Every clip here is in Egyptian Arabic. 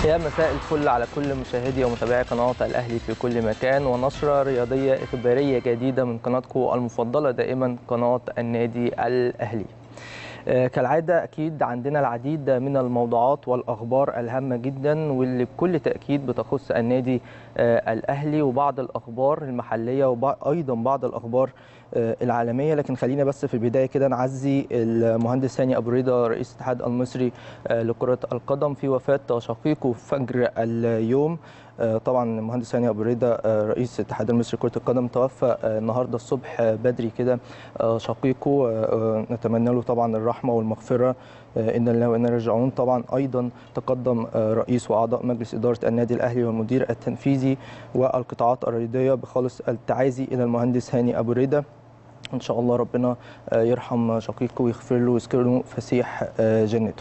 يا مساء الفل على كل مشاهدي ومتابعي قناة الأهلي في كل مكان ونشرة رياضية إخبارية جديدة من قناتكم المفضلة دائما قناة النادي الأهلي آه، كالعادة أكيد عندنا العديد من الموضوعات والأخبار الهامة جدا واللي بكل تأكيد بتخص النادي آه، الأهلي وبعض الأخبار المحلية وأيضا بعض الأخبار آه، العالمية لكن خلينا بس في البداية كده نعزي المهندس هاني أبو رضا رئيس الاتحاد المصري آه، لكرة القدم في وفاة شقيقه فجر اليوم آه، طبعا المهندس هاني ابو رضا آه، رئيس الاتحاد المصري لكره القدم توفى آه، النهارده الصبح آه، بدري كده آه، شقيقه آه، آه، نتمنى له طبعا الرحمه والمغفره آه، انا لله وانا راجعون طبعا ايضا تقدم آه، رئيس واعضاء مجلس اداره النادي الاهلي والمدير التنفيذي والقطاعات الرياضيه بخالص التعازي الى المهندس هاني ابو رضا ان شاء الله ربنا آه، يرحم شقيقه ويغفر له ويسكنه فسيح آه، جنته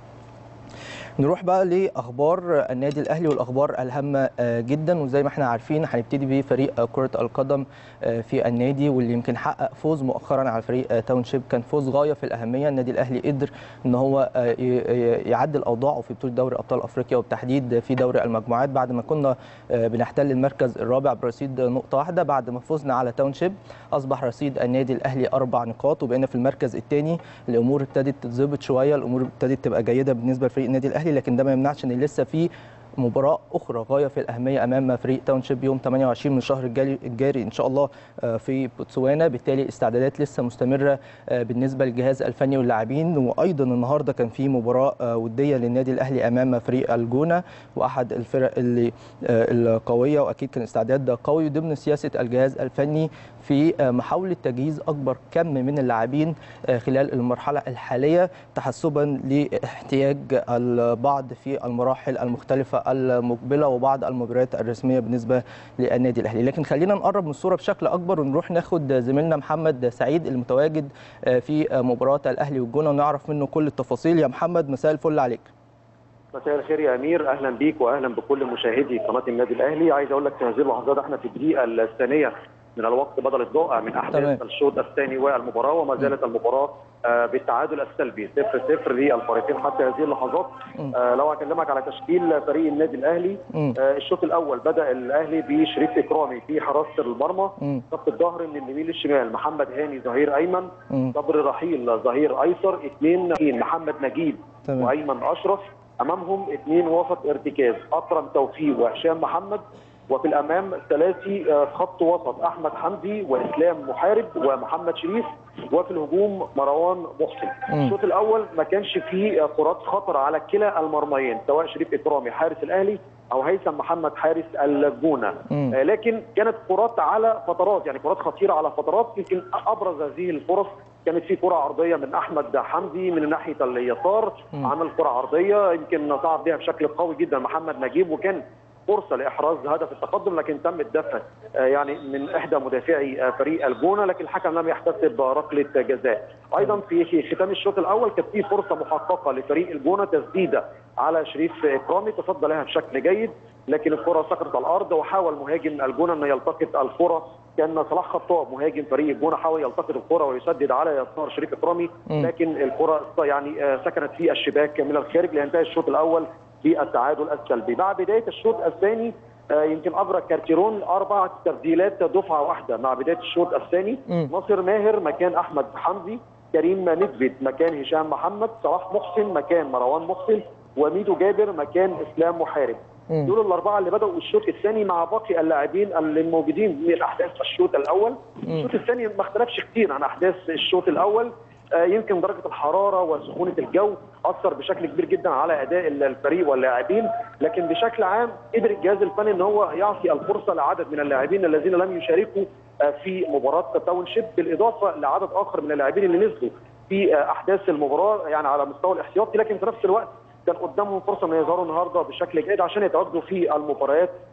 نروح بقى لاخبار النادي الاهلي والاخبار الهامه آه، جدا وزي ما احنا عارفين هنبتدي بفريق كره القدم آه، في النادي واللي يمكن حقق فوز مؤخرا على فريق آه، تاون شيب كان فوز غايه في الاهميه النادي الاهلي قدر ان هو آه، ي- ي- يعدل اوضاعه في بطوله دوري ابطال افريقيا وبالتحديد في دوري المجموعات بعد ما كنا آه، بنحتل المركز الرابع برصيد نقطه واحده بعد ما فزنا على تاون شيب اصبح رصيد النادي الاهلي اربع نقاط وبقينا في المركز الثاني الامور ابتدت تتظبط شويه الامور ابتدت تبقى جيده بالنسبه لفريق النادي الاهلي لكن ده ما يمنعش ان لسه في مباراة أخرى غاية في الأهمية أمام فريق تاونشيب يوم 28 من الشهر الجاري, الجاري إن شاء الله آه، في بوتسوانا بالتالي استعدادات لسه مستمرة آه، بالنسبة للجهاز الفني واللاعبين وأيضا النهاردة كان في مباراة آه، ودية للنادي الأهلي أمام فريق الجونة وأحد الفرق اللي آه، القوية وأكيد كان استعداد قوي ضمن سياسة الجهاز الفني في آه، محاولة تجهيز أكبر كم من اللاعبين آه، خلال المرحلة الحالية تحسبا لاحتياج البعض في المراحل المختلفة المقبلة وبعض المباريات الرسمية بالنسبة للنادي الأهلي لكن خلينا نقرب من الصورة بشكل أكبر ونروح ناخد زميلنا محمد سعيد المتواجد آه، في آه، مباراة الأهلي والجونة ونعرف منه كل التفاصيل يا محمد مساء الفل عليك مساء الخير يا امير اهلا بيك واهلا بكل مشاهدي قناه النادي الاهلي عايز اقول لك في هذه اللحظات احنا في الدقيقه الثانيه من الوقت بدل الضائع من تمام. احداث الشوط الثاني والمباراه وما زالت المباراه آه، بالتعادل السلبي 0 0 للفريقين حتى هذه اللحظات مم. آه، لو اكلمك على تشكيل فريق النادي الاهلي مم. آه، الشوط الاول بدا الاهلي بشريف اكرامي في حراسه المرمى مم. خط الظهر من اليمين للشمال محمد هاني ظهير ايمن مم. صبري رحيل ظهير ايسر اثنين محمد نجيب تمام. وايمن اشرف امامهم اثنين وسط ارتكاز اكرم توفيق وهشام محمد وفي الامام ثلاثي آه، خط وسط احمد حمدي واسلام محارب ومحمد شريف وفي الهجوم مروان محسن مم. الشوط الاول ما كانش فيه آه، كرات خطر على كلا المرميين سواء شريف اكرامي حارس الاهلي او هيثم محمد حارس الجونه مم. آه، لكن كانت كرات على فترات يعني كرات خطيره على فترات يمكن ابرز هذه الفرص كانت في كره عرضيه من احمد حمدي من ناحيه اليسار مم. عمل كره عرضيه يمكن صعد بها بشكل قوي جدا محمد نجيب وكان فرصه لاحراز هدف التقدم لكن تم الدفع آه، يعني من احدى مدافعي آه، فريق الجونه لكن الحكم لم يحتسب ركله جزاء. ايضا في في ختام الشوط الاول كانت في فرصه محققه لفريق الجونه تسديده على شريف اكرامي تصدى لها بشكل جيد لكن الكره سقطت على الارض وحاول مهاجم الجونه ان يلتقط الكره كان صلاح خطاب مهاجم فريق الجونه حاول يلتقط الكره ويسدد على يسار شريف اكرامي مم. لكن الكره يعني آه، سكنت في الشباك من الخارج لينتهي الشوط الاول بالتعادل السلبي مع بدايه الشوط الثاني آه، يمكن اجرى كارتيرون اربع تبديلات دفعه واحده مع بدايه الشوط الثاني مم. ناصر ماهر مكان احمد حمدي كريم ندفد مكان هشام محمد صلاح محسن مكان مروان محسن وميدو جابر مكان اسلام محارب مم. دول الاربعه اللي بداوا الشوط الثاني مع باقي اللاعبين الموجودين من احداث الشوط الاول مم. الشوط الثاني ما اختلفش كتير عن احداث الشوط الاول آه، يمكن درجه الحراره وسخونه الجو اثر بشكل كبير جدا على اداء الفريق واللاعبين لكن بشكل عام قدر الجهاز الفني ان هو يعطي الفرصه لعدد من اللاعبين الذين لم يشاركوا آه، في مباراه تاون شيب بالاضافه لعدد اخر من اللاعبين اللي نزلوا في آه، احداث المباراه يعني على مستوى الاحتياطي لكن في نفس الوقت كان قدامهم فرصه ان يظهروا النهارده بشكل جيد عشان يتواجدوا في المباريات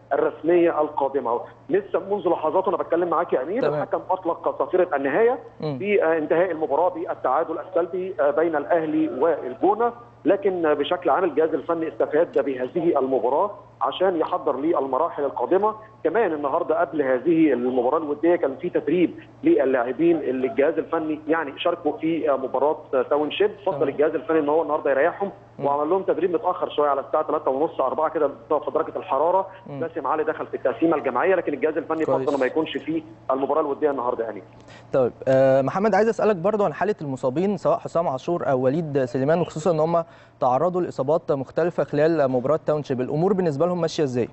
الرسميه القادمه لسه منذ لحظات وانا بتكلم معاك يا امير تمام. الحكم اطلق صافره النهايه مم. في آه، انتهاء المباراه بالتعادل السلبي آه، بين الاهلي والجونه لكن آه، بشكل عام الجهاز الفني استفاد بهذه المباراه عشان يحضر للمراحل القادمه كمان النهارده قبل هذه المباراه الوديه كان في تدريب للاعبين اللي الجهاز الفني يعني شاركوا في آه، مباراه آه، تاون شيب فضل تمام. الجهاز الفني ان هو النهارده يريحهم مم. وعمل لهم تدريب متاخر شويه على الساعه 3 ونص 4 كده بسبب درجه الحراره مم. باسم علي دخل في التقسيمه الجماعيه لكن الجهاز الفني كويس. فضل ما يكونش في المباراه الوديه النهارده يعني طيب آه، محمد عايز اسالك برضو عن حاله المصابين سواء حسام عاشور او وليد سليمان وخصوصا ان هم تعرضوا لاصابات مختلفه خلال مباراه تاونشيب الامور بالنسبه لهم ماشيه ازاي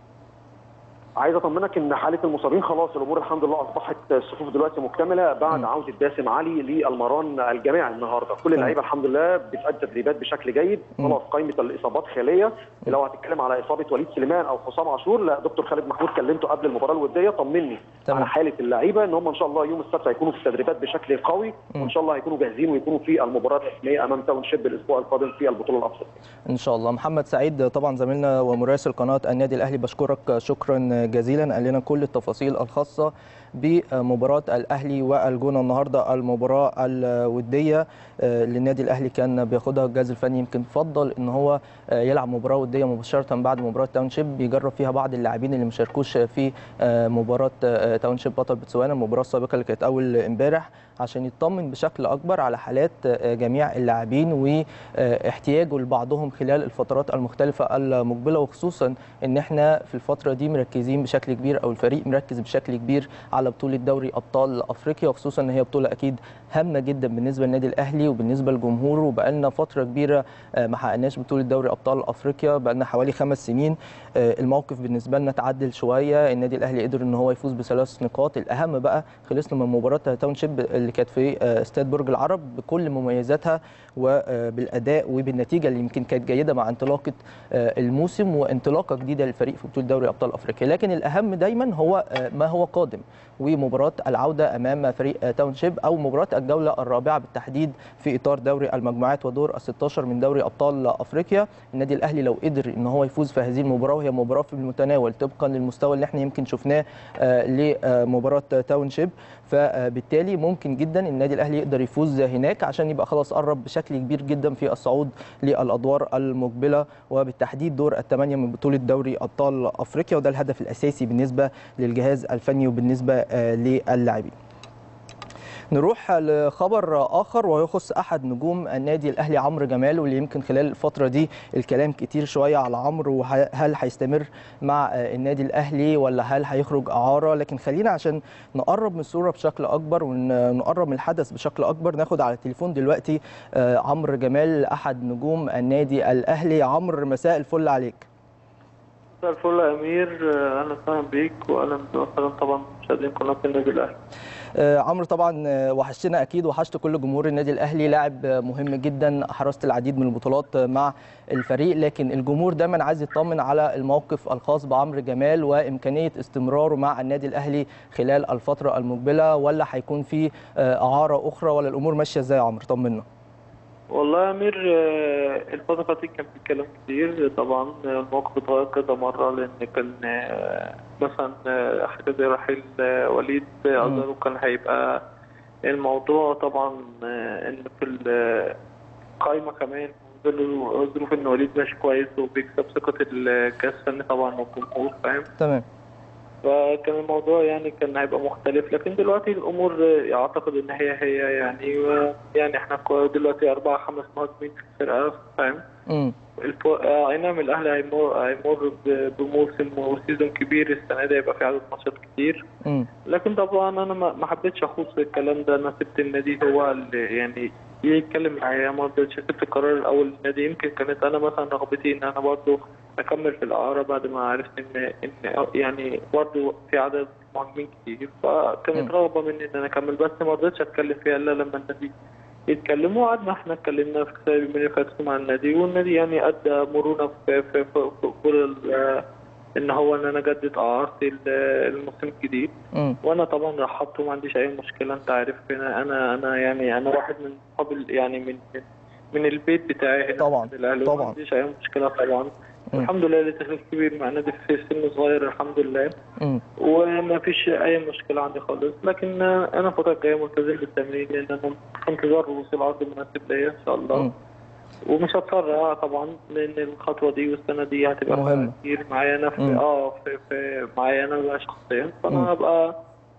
عايز اطمنك ان حاله المصابين خلاص الامور الحمد لله اصبحت الصفوف دلوقتي مكتمله بعد مم. عوده باسم علي للمران الجماعي النهارده كل اللعيبه الحمد لله بتأدي تدريبات بشكل جيد مم. خلاص قائمه الاصابات خاليه لو هتتكلم على اصابه وليد سليمان او حسام عاشور لا دكتور خالد محمود كلمته قبل المباراه الوديه طمني تمام. على حاله اللعيبه ان هم ان شاء الله يوم السبت هيكونوا في التدريبات بشكل قوي مم. وان شاء الله هيكونوا جاهزين ويكونوا في المباراه الرسميه امام تاون شيب الاسبوع القادم في البطوله الافريقيه ان شاء الله محمد سعيد طبعا زميلنا ومراسل قناه النادي الاهلي بشكرك شكرا جزيلا قال لنا كل التفاصيل الخاصه بمباراه الاهلي والجونه النهارده المباراه الوديه آه، اللي النادي الاهلي كان بياخدها الجهاز الفني يمكن فضل ان هو آه، يلعب مباراه وديه مباشره بعد مباراه تاونشيب بيجرب فيها بعض اللاعبين اللي مشاركوش في آه، مباراه آه، تاونشيب بطل بتسوانا المباراه السابقه اللي كانت اول امبارح عشان يطمن بشكل اكبر على حالات آه، جميع اللاعبين واحتياجه لبعضهم خلال الفترات المختلفه المقبله وخصوصا ان احنا في الفتره دي مركزين بشكل كبير او الفريق مركز بشكل كبير على بطوله دوري ابطال افريقيا وخصوصا ان هي بطوله اكيد هامه جدا بالنسبه للنادي الاهلي وبالنسبه لجمهوره وبقالنا فتره كبيره آه، ما حققناش بطوله دوري ابطال افريقيا بقالنا حوالي خمس سنين آه، الموقف بالنسبه لنا تعدل شويه النادي الاهلي قدر ان هو يفوز بثلاث نقاط الاهم بقى خلصنا من مباراه تاونشيب اللي كانت في آه، استاد برج العرب بكل مميزاتها وبالاداء وبالنتيجه اللي يمكن كانت جيده مع انطلاقه آه، الموسم وانطلاقه جديده للفريق في بطوله دوري ابطال افريقيا لكن الاهم دايما هو آه، ما هو قادم ومباراه العوده امام فريق آه، تاونشيب او مباراه الجوله الرابعه بالتحديد في اطار دوري المجموعات ودور ال 16 من دوري ابطال افريقيا النادي الاهلي لو قدر ان هو يفوز في هذه المباراه وهي مباراه في المتناول طبقا للمستوى اللي احنا يمكن شفناه آه، لمباراه تاونشيب فبالتالي ممكن جدا النادي الاهلي يقدر يفوز هناك عشان يبقى خلاص قرب بشكل كبير جدا في الصعود للادوار المقبله وبالتحديد دور الثمانيه من بطوله دوري ابطال افريقيا وده الهدف الاساسي بالنسبه للجهاز الفني وبالنسبه آه، للاعبين نروح لخبر اخر ويخص احد نجوم النادي الاهلي عمرو جمال واللي يمكن خلال الفتره دي الكلام كتير شويه على عمرو وهل هيستمر مع النادي الاهلي ولا هل هيخرج اعاره لكن خلينا عشان نقرب من الصوره بشكل اكبر ونقرب من الحدث بشكل اكبر ناخد على التليفون دلوقتي آه، عمرو جمال احد نجوم النادي الاهلي عمرو مساء الفل عليك مساء الفل يا امير آه، اهلا وسهلا بيك واهلا وسهلا طبعا مشاهدين قناه النادي الاهلي آه، عمرو طبعا آه، وحشتنا اكيد وحشت كل جمهور النادي الاهلي لاعب آه، مهم جدا حرزت العديد من البطولات آه، مع الفريق لكن الجمهور دايما عايز يطمن على الموقف الخاص بعمرو جمال وامكانيه استمراره مع النادي الاهلي خلال الفتره المقبله ولا هيكون في آه، اعاره اخرى ولا الامور ماشيه ازاي يا عمرو طمنا والله يا امير آه، الفتره اللي فاتت كان في كلام كتير طبعا آه، الموقف اتغير كذا مره لان كان آه، مثلا آه، حاجه زي رحيل آه، وليد آه، مم. أزارو كان هيبقى الموضوع طبعا آه، ان في القايمه كمان في ظل ظروف ان وليد ماشي كويس وبيكسب ثقه الجهاز الفني طبعا والجمهور فاهم تمام فكان الموضوع يعني كان هيبقى مختلف لكن دلوقتي الامور آه، اعتقد ان هي هي يعني و- يعني احنا كو- دلوقتي اربعه خمس مهاجمين في الفرقه فاهم امم الفو... آه، اي نعم الاهلي هيمر هيمر ب- بموسم وسيزون كبير السنه دي هيبقى في عدد ماتشات كتير امم لكن طبعا انا ما ما حبيتش اخوض في الكلام ده انا سبت النادي هو اللي يعني يتكلم معايا ما رضيتش سبت القرار الاول للنادي يمكن كانت انا مثلا رغبتي ان انا برضو اكمل في الاعاره بعد ما عرفت ان ان يعني برضو في عدد مهاجمين كتير فكانت م. رغبه مني ان انا اكمل بس ما رضيتش اتكلم فيها الا لما النادي يتكلموا وقعدنا احنا اتكلمنا في خلال اليومين اللي فاتوا مع النادي والنادي يعني ادى مرونه في في في, في, في ال- ان هو ان انا اجدد اعارتي ال- الموسم الجديد امم وانا طبعا رحبت وما عنديش اي مشكله انت عارف انا انا انا يعني انا واحد من صحاب ال- يعني من من, من البيت بتاعي هنا طبعاً، في الاهلي طبعاً. وما عنديش اي مشكله طبعا مم. الحمد لله لي تاريخ كبير مع نادي في سن صغير الحمد لله مم. وما فيش اي مشكله عندي خالص لكن انا الفتره الجايه ملتزم بالتمرين لان انا في انتظار وصول عرض مناسب ليا ان شاء الله مم. ومش هتسرع طبعا لان الخطوه دي والسنه دي هتبقى مهمة. كتير معايا انا في مم. اه في, في معايا انا بقى شخصيا مم. فانا هبقى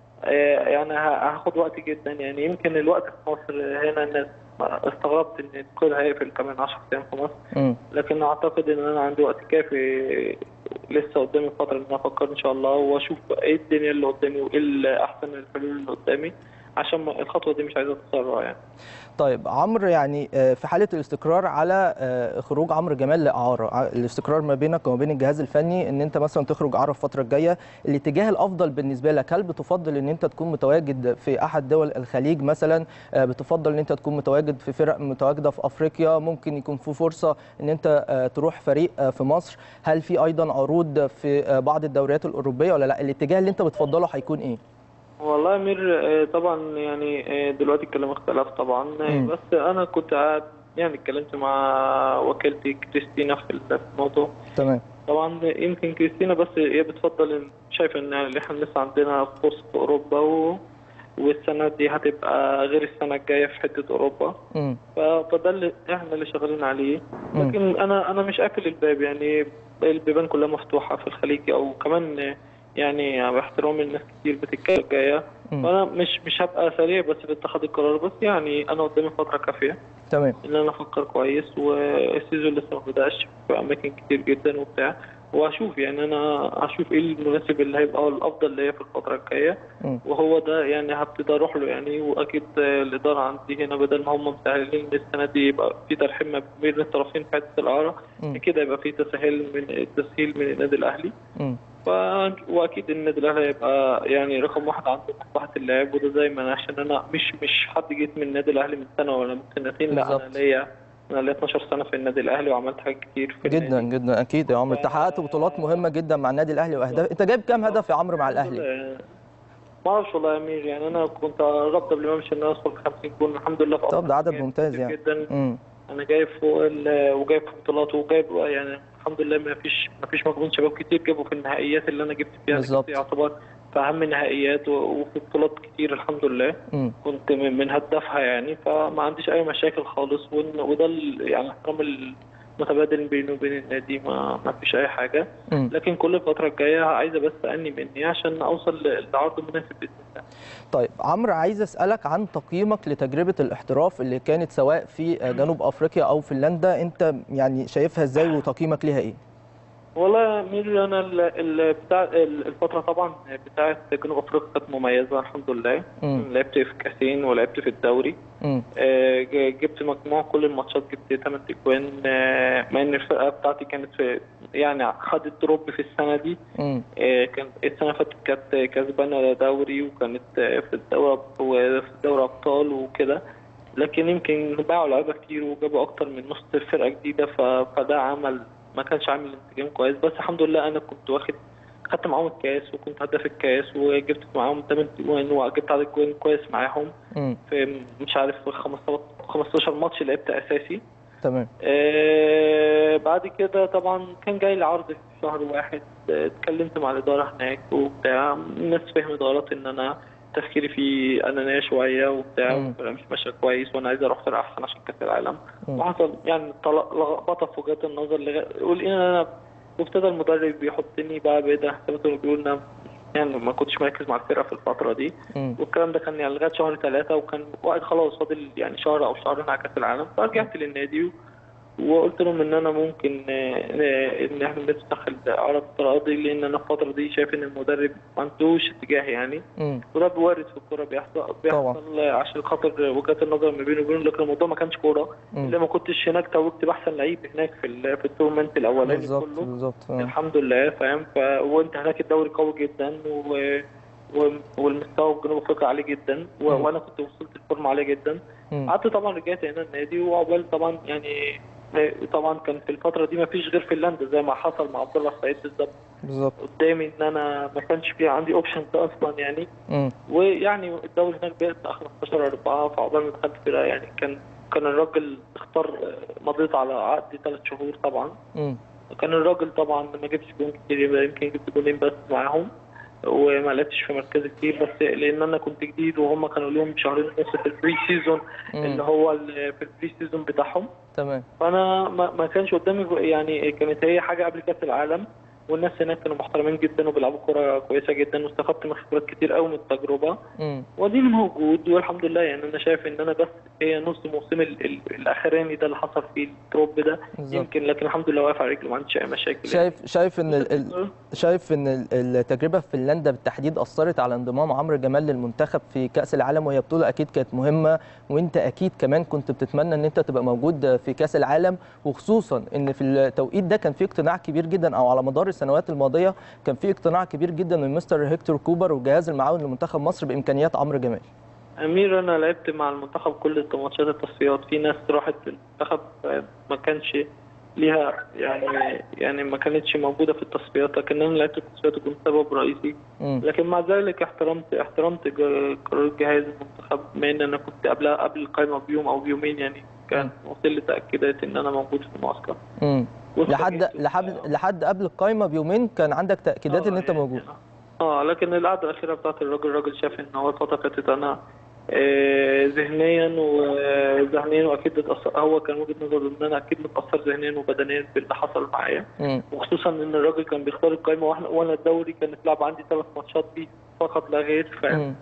آه، يعني ه- هاخد وقت جدا يعني يمكن الوقت في مصر هنا الناس استغربت ان الكل هيقفل كمان 10 ايام في مصر مم. لكن اعتقد ان انا عندي وقت كافي لسه قدامي فتره ان انا افكر ان شاء الله واشوف ايه الدنيا اللي قدامي وايه اللي احسن الحلول اللي قدامي عشان ما- الخطوه دي مش عايزه تتسرع يعني طيب عمرو يعني آه، في حاله الاستقرار على آه، خروج عمرو جمال لاعاره ع- الاستقرار ما بينك وما بين الجهاز الفني ان انت مثلا تخرج اعاره الفتره الجايه الاتجاه الافضل بالنسبه لك هل بتفضل ان انت تكون متواجد في احد دول الخليج مثلا آه، بتفضل ان انت تكون متواجد في فرق متواجده في افريقيا ممكن يكون في فرصه ان انت آه، تروح فريق آه، في مصر هل في ايضا عروض في آه، بعض الدوريات الاوروبيه ولا لا الاتجاه اللي انت بتفضله هيكون ايه والله يا امير آه، طبعا يعني آه، دلوقتي الكلام اختلف طبعا آه، مم. بس انا كنت قاعد يعني اتكلمت مع وكالتي كريستينا في الموضوع تمام طبعا يمكن كريستينا بس هي بتفضل إن- شايفه ان اللي احنا لسه عندنا فرصه في اوروبا و... والسنه دي هتبقى غير السنه الجايه في حته اوروبا مم. ف- فده اللي احنا اللي شغالين عليه مم. لكن انا انا مش قافل الباب يعني البيبان كلها مفتوحه في الخليج او كمان يعني باحترام الناس كتير بتتكلم جايه مم. فانا مش مش هبقى سريع بس في اتخاذ القرار بس يعني انا قدامي فتره كافيه تمام ان انا افكر كويس والسيزون لسه ما بداش في اماكن كتير جدا وبتاع وهشوف يعني انا هشوف ايه المناسب اللي هيبقى الافضل ليا في الفتره الجايه مم. وهو ده يعني هبتدي اروح له يعني واكيد الاداره عندي هنا بدل ما هم مسهلين السنه دي يبقى في ترحيب ما بين الطرفين في حته الاعاره مم. كده يبقى في تسهيل من تسهيل من النادي الاهلي مم. ف... واكيد النادي الاهلي هيبقى يعني رقم واحد عنده مصلحه اللاعب وده دايما عشان انا مش مش حد جيت من النادي الاهلي من سنه ولا من سنتين لا انا بالظبط. ليا انا ليا 12 سنه في النادي الاهلي وعملت حاجات كتير في جدا النادي. جدا اكيد يا عمرو انت حققت بطولات مهمه جدا مع النادي الاهلي واهداف انت جايب كام هدف يا عمرو مع الاهلي ما اعرفش والله يا امير يعني انا كنت قربت قبل ما امشي ان انا ادخل في 50 جول الحمد لله في طب ده عدد أفريقيا ممتاز كتير يعني. جدا امم انا جايب فوق ال- وجايب في بطولات وجايب يعني الحمد لله ما فيش ما فيش مجموعه شباب كتير جابوا في النهائيات اللي انا جبت فيها أنا بالظبط. جبت يعتبر في اهم نهائيات و- وفي بطولات كتير الحمد لله امم كنت من من هدافها يعني فما عنديش اي مشاكل خالص وإن- وده ال- يعني الاحترام المتبادل بيني وبين النادي ما ما فيش اي حاجه امم لكن كل الفتره الجايه عايزه بس اني مني عشان اوصل ل- لعرض مناسب باذن الله طيب عمرو عايز اسالك عن تقييمك لتجربه الاحتراف اللي كانت سواء في جنوب افريقيا او فنلندا انت يعني شايفها ازاي وتقييمك ليها ايه والله يا امير انا ال- ال- بتاع ال- الفتره طبعا بتاعه جنوب افريقيا كانت مميزه الحمد لله مم. لعبت في كاسين ولعبت في الدوري امم آه، ج- جبت مجموع كل الماتشات جبت 8 اجوان آه، مع ان الفرقه بتاعتي كانت في يعني خدت دروب في السنه دي امم آه، كانت السنه اللي فاتت كانت كسبانه دوري وكانت آه، في الدوري وفي دوري ابطال وكده لكن يمكن باعوا لعيبه كتير وجابوا اكتر من نص فرقه جديده ف- فده عمل ما كانش عامل انسجام كويس بس الحمد لله انا كنت واخد خدت معاهم الكاس وكنت هداف الكاس وجبت معاهم 8 جوان وجبت عدد جوان كويس معاهم امم في مش عارف في 15 15 ماتش لعبت اساسي تمام آه بعد كده طبعا كان جاي لي عرض في شهر واحد آه، اتكلمت مع الاداره هناك وبتاع الناس فهمت غلط ان انا تفكيري في انانيه شويه وبتاع مم. والفرقة مش ماشيه كويس وانا عايز اروح فرقه احسن عشان كاس العالم مم. وحصل يعني طل- لخبطه في وجهات النظر لغا- ولقينا انا وابتدى المدرب بيحطني بقى بعيد عن حساباته وبيقول لنا يعني ما كنتش مركز مع الفرقه في الفتره دي امم والكلام ده كان يعني لغايه شهر ثلاثة وكان وقت خلاص فاضل يعني شهر او شهرين على كاس العالم فرجعت للنادي و- وقلت لهم ان انا ممكن آه، آه، ان احنا نفتح العرض الطريقه دي لان انا الفتره دي شايف ان المدرب ما عندوش اتجاه يعني امم وده بيورد في الكوره بيحصل بيحصل عشان خاطر وجهات النظر ما بينه وبينه لكن الموضوع ما كانش كوره مم. اللي ما كنتش هناك توجت باحسن لعيب هناك في ال- في التورنمنت الاولاني بالظبط كله بالظبط آه. الحمد لله فاهم ف... وانت هناك الدوري قوي جدا و... و... والمستوى في جنوب افريقيا عالي جدا و... مم. وانا كنت وصلت الفورمه عاليه جدا مم. قعدت طبعا رجعت هنا النادي وعقبال طبعا يعني طبعا كان في الفتره دي ما فيش غير فنلندا زي ما حصل مع عبد الله السعيد بالظبط بالظبط قدامي ان انا ما كانش في عندي اوبشن اصلا يعني امم ويعني الدوري هناك بقت 15 4 فعقبال ما دخلت فرقه يعني كان كان الراجل اختار مضيت على عقد ثلاث شهور طبعا امم كان الراجل طبعا ما جبتش جون كتير يبقى يمكن جبت جولين بس معاهم وما لعبتش في مركزي كتير بس لان انا كنت جديد وهم كانوا لهم شهرين ونص في البري سيزون مم. اللي هو ال- في البري سيزون بتاعهم تمام فانا ما, ما كانش قدامي يعني كانت هي حاجه قبل كاس العالم والناس هناك كانوا محترمين جدا وبيلعبوا كوره كويسه جدا واستفدت من خبرات كتير قوي من التجربه مم. وديني موجود والحمد لله يعني انا شايف ان انا بس هي نص موسم ال- ال- الاخراني ده اللي حصل فيه الدروب ده بالظبط. يمكن لكن الحمد لله واقف على رجلي ما عنديش اي مشاكل شايف شايف ان ال- ال- شايف ان ال- التجربه في فنلندا بالتحديد اثرت على انضمام عمرو جمال للمنتخب في كاس العالم وهي بطوله اكيد كانت مهمه وانت اكيد كمان كنت بتتمنى ان انت تبقى موجود في كاس العالم وخصوصا ان في التوقيت ده كان في اقتناع كبير جدا او على مدار السنوات الماضيه كان في اقتناع كبير جدا من مستر هيكتور كوبر والجهاز المعاون لمنتخب مصر بامكانيات عمرو جمال امير انا لعبت مع المنتخب كل ماتشات التصفيات في ناس راحت المنتخب ما كانش ليها يعني يعني ما كانتش موجوده في التصفيات لكن انا لعبت التصفيات وكنت سبب رئيسي مم. لكن مع ذلك احترمت احترمت ج- قرار جهاز المنتخب بما ان انا كنت قبلها قبل القائمه بيوم او بيومين يعني كان وصل لي تاكيدات ان انا موجود في المعسكر مم. لحد واستجبت. لحد لحد قبل القايمه بيومين كان عندك تاكيدات ان آه، انت يعني- موجود اه لكن القعده الاخيره بتاعت الراجل الراجل شاف ان هو الفتره كانت انا آه، ذهنيا وذهنيا واكيد اتأثر هو كان وجهه نظره ان انا اكيد متاثر ذهنيا وبدنيا باللي حصل معايا مم. وخصوصا ان الراجل كان بيختار القائمه واحنا وانا الدوري كانت لعب عندي ثلاث ماتشات بيه فقط لا غير ف... مم.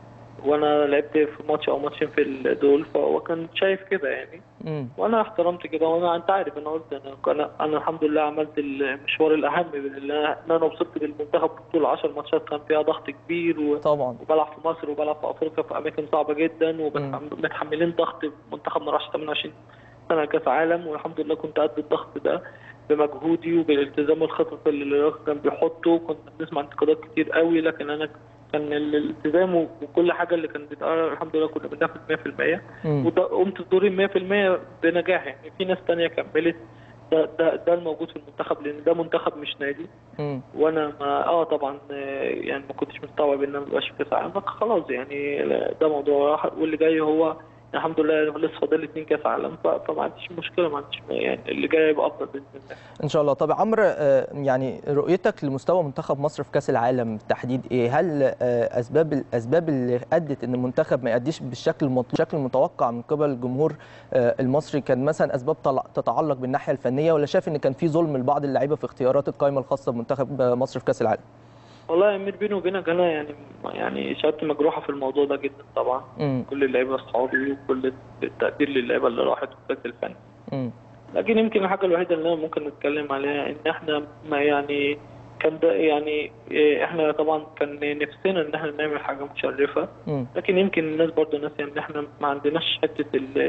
وانا لعبت في ماتش او ماتشين في دول فهو كان شايف كده يعني مم. وانا احترمت كده وانا انت عارف انا قلت انا انا, أنا الحمد لله عملت المشوار الاهم اللي انا إن أنا وصلت بالمنتخب طول 10 ماتشات كان فيها ضغط كبير و... طبعا وبلعب في مصر وبلعب في افريقيا في اماكن صعبه جدا ومتحملين ضغط منتخب ما راحش 28 سنه كاس عالم والحمد لله كنت قد الضغط ده بمجهودي وبالالتزام الخطط اللي الراجل كان بيحطه كنا بنسمع انتقادات كتير قوي لكن انا كان الالتزام وكل حاجه اللي كانت بتتقال الحمد لله كنا بننافس 100% مم. وده قمت بدوري 100% بنجاح يعني في ناس تانية كملت ده ده ده الموجود في المنتخب لان ده منتخب مش نادي مم. وانا ما اه طبعا آه، يعني ما كنتش مستوعب ان انا مبقاش في كاس عالم لكن خلاص يعني ده موضوع راح واللي جاي هو الحمد لله لسه فاضل لي اتنين كاس عالم ف- فما عنديش مشكله ما عنديش يعني اللي جاي يبقى افضل باذن الله ان شاء الله طب عمرو آه، يعني رؤيتك لمستوى منتخب مصر في كاس العالم بالتحديد ايه هل آه، اسباب الاسباب اللي ادت ان المنتخب ما يأديش بالشكل المطلوب الشكل المتوقع من قبل الجمهور آه، المصري كان مثلا اسباب طلع- تتعلق بالناحيه الفنيه ولا شايف ان كان في ظلم لبعض اللعيبه في اختيارات القائمه الخاصه بمنتخب آه، مصر في كاس العالم والله يا امير بيني وبينك انا يعني يعني شهادتي مجروحه في الموضوع ده جدا طبعا امم كل اللعيبه اصحابي وكل التقدير للعيبه اللي راحت وفات الفن امم لكن يمكن الحاجة الوحيدة اللي أنا ممكن نتكلم عليها إن إحنا ما يعني كان ده يعني إيه، إحنا طبعا كان نفسنا إن إحنا نعمل حاجة مشرفة امم لكن يمكن الناس برضه ناسية إن إحنا ما عندناش حتة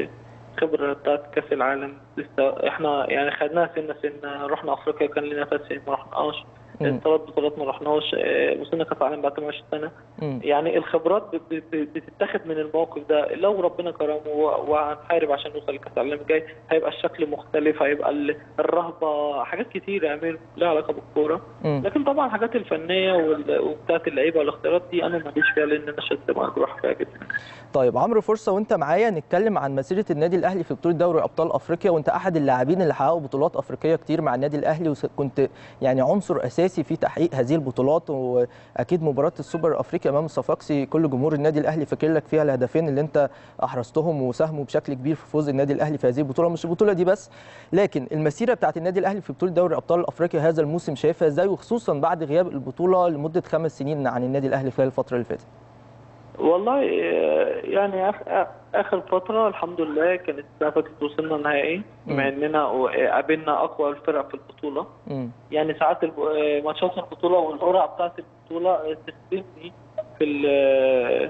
الخبرة بتاعت كأس العالم لسه إحنا يعني خدناها سنة سنة رحنا أفريقيا كان لنا ثلاث سنين ما رحناش مم. ثلاث بطولات ما رحناش إيه، وصلنا كأس العالم بعد 28 سنة امم يعني الخبرات ب- ب- ب- بتتاخد من الموقف ده لو ربنا كرمه و- وهنحارب عشان نوصل لكاس العالم الجاي هيبقى الشكل مختلف هيبقى ال- الرهبه حاجات كتيره يا امير لها علاقه بالكوره امم لكن طبعا الحاجات الفنيه وال- وبتاعت اللعيبه والاختيارات دي انا ماليش فيها لان انا شد مجروح فيها جدا طيب عمرو فرصه وانت معايا نتكلم عن مسيره النادي الاهلي في بطوله دوري ابطال افريقيا وانت احد اللاعبين اللي حققوا بطولات افريقيه كتير مع النادي الاهلي وكنت يعني عنصر اساسي في تحقيق هذه البطولات واكيد مباراه السوبر الافريقي امام الصفاقسي كل جمهور النادي الاهلي فاكر لك فيها الهدفين اللي انت احرزتهم وساهموا بشكل كبير في فوز النادي الاهلي في هذه البطوله مش البطوله دي بس لكن المسيره بتاعت النادي الاهلي في بطوله دوري ابطال افريقيا هذا الموسم شايفها ازاي وخصوصا بعد غياب البطوله لمده خمس سنين عن النادي الاهلي خلال الفتره اللي فاتت والله آه، يعني آخ- آخ- اخر فتره الحمد لله كانت السنه اللي فاتت وصلنا النهائي بما اننا قابلنا اقوى الفرق في البطوله امم يعني ساعات الب- آه، ماتشات البطوله والقرعه بتاعت البطوله آه، تخدمني في ال-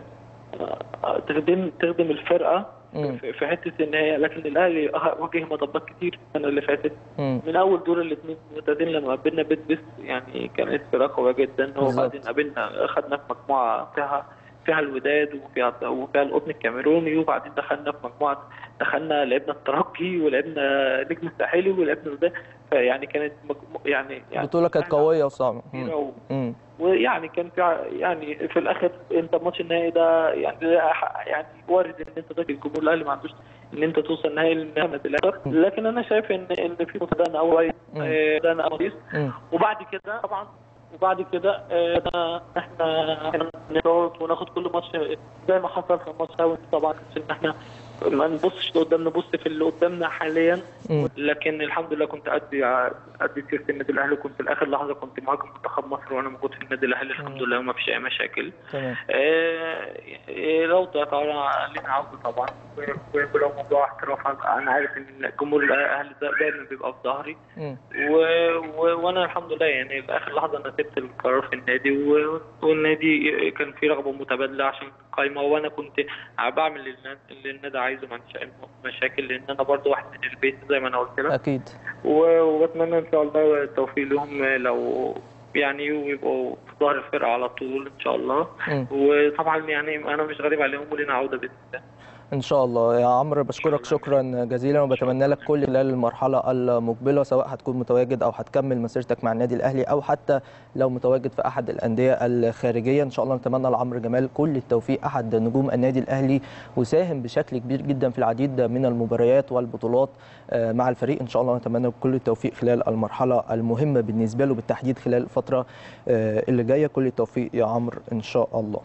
آه، تخدم تخدم الفرقه مم. في في حته ان هي لكن الاهلي واجه مطبات كتير السنه اللي فاتت امم من اول دور الاثنين المعتادين لما قابلنا بيت بيس يعني كانت فرقه قويه جدا بالظبط. وبعدين قابلنا خدنا في مجموعه فيها فيها الوداد وفيها وفيها القطن الكاميروني وبعدين دخلنا في مجموعه دخلنا لعبنا الترجي ولعبنا نجم الساحلي ولعبنا الوداد فيعني كانت مجمو- يعني يعني البطوله كانت قويه وصعبه كبيرة و- امم ويعني كان في ع- يعني في الاخر انت الماتش النهائي ده يعني يعني وارد ان انت تواجه الجمهور الاهلي ما عندوش ان انت توصل نهائي للنهائي في الاخر لكن انا شايف ان ان في متدان اول متدان اول وبعد كده طبعا وبعد كده آه، احنا نضغط وناخد كل ماتش زي ما حصل في ماتش طبعا ان احنا ما نبصش لقدام نبص في اللي قدامنا حاليا مم. لكن الحمد لله كنت ادي ادي سيره النادي الاهلي وكنت في اخر لحظه كنت مهاجم منتخب مصر وانا موجود في النادي الاهلي الحمد لله وما فيش اي مشاكل تمام آه، آه، لو تقع لنا عوده طبعا و- ولو موضوع احتراف انا عارف ان جمهور الاهلي ده دايما بيبقى في ظهري مم. و... و... وانا الحمد لله يعني في اخر لحظه انا سبت القرار في النادي و... والنادي كان في رغبه متبادله عشان القايمه وانا كنت بعمل اللي النا- اللي النادي عايزه ما عنديش اي مشاكل لان انا برضو واحد من البيت زي ما انا قلت لك اكيد و- وبتمنى ان شاء الله التوفيق لهم لو يعني ويبقوا في ظهر الفرقه على طول ان شاء الله مم. وطبعا يعني انا مش غريب عليهم ولنا عوده باذن الله ان شاء الله يا عمرو بشكرك شكرا جزيلا وبتمنى لك كل خلال المرحله المقبله سواء هتكون متواجد او هتكمل مسيرتك مع النادي الاهلي او حتى لو متواجد في احد الانديه الخارجيه ان شاء الله نتمنى لعمرو جمال كل التوفيق احد نجوم النادي الاهلي وساهم بشكل كبير جدا في العديد من المباريات والبطولات آه، مع الفريق ان شاء الله نتمنى له كل التوفيق خلال المرحله المهمه بالنسبه له بالتحديد خلال الفتره آه، اللي جايه كل التوفيق يا عمرو ان شاء الله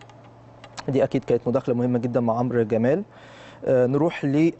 دي اكيد كانت مداخله مهمه جدا مع عمرو جمال آه، نروح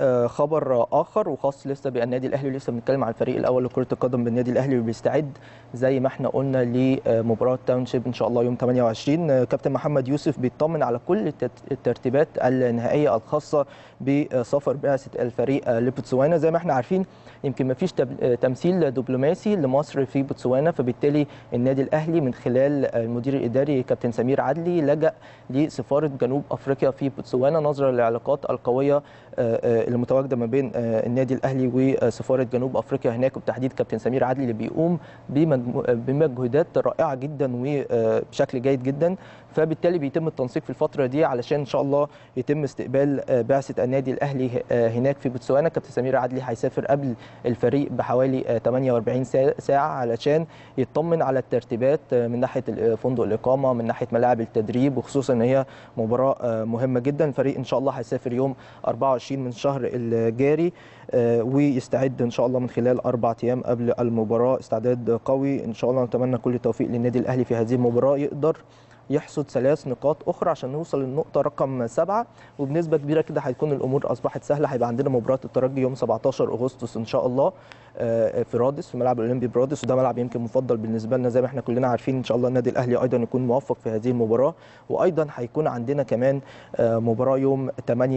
لخبر اخر وخاص لسه بالنادي الاهلي ولسه بنتكلم عن الفريق الاول لكره القدم بالنادي الاهلي اللي بيستعد زي ما احنا قلنا لمباراه تاونشيب ان شاء الله يوم 28 آه، كابتن محمد يوسف بيطمن على كل التت- الترتيبات النهائيه الخاصه بسفر بعثه الفريق آه، لبوتسوانا زي ما احنا عارفين يمكن ما فيش تب- آه، تمثيل دبلوماسي لمصر في بوتسوانا فبالتالي النادي الاهلي من خلال المدير الاداري كابتن سمير عدلي لجأ لسفاره جنوب افريقيا في بوتسوانا نظرا للعلاقات القويه آه، آه، اللي متواجده ما بين آه، النادي الاهلي وسفاره جنوب افريقيا هناك وبتحديد كابتن سمير عدلي اللي بيقوم بمجمو- بمجهودات رائعه جدا وبشكل جيد جدا فبالتالي بيتم التنسيق في الفتره دي علشان ان شاء الله يتم استقبال آه، بعثه النادي الاهلي آه، هناك في بوتسوانا كابتن سمير عدلي هيسافر قبل الفريق بحوالي آه، 48 سا- ساعه علشان يطمن على الترتيبات آه، من ناحيه ال- فندق الاقامه من ناحيه ملاعب التدريب وخصوصا ان هي مباراه آه، مهمه جدا الفريق ان شاء الله هيسافر يوم 24 من الشهر الجاري آه، ويستعد ان شاء الله من خلال اربع ايام قبل المباراه استعداد قوي ان شاء الله نتمنى كل التوفيق للنادي الاهلي في هذه المباراه يقدر يحصد ثلاث نقاط اخرى عشان نوصل للنقطه رقم سبعه وبنسبه كبيره كده هتكون الامور اصبحت سهله هيبقى عندنا مباراه الترجي يوم 17 اغسطس ان شاء الله آه، في رادس في ملعب الاولمبي برادس وده ملعب يمكن مفضل بالنسبه لنا زي ما احنا كلنا عارفين ان شاء الله النادي الاهلي ايضا يكون موفق في هذه المباراه وايضا هيكون عندنا كمان آه، مباراه يوم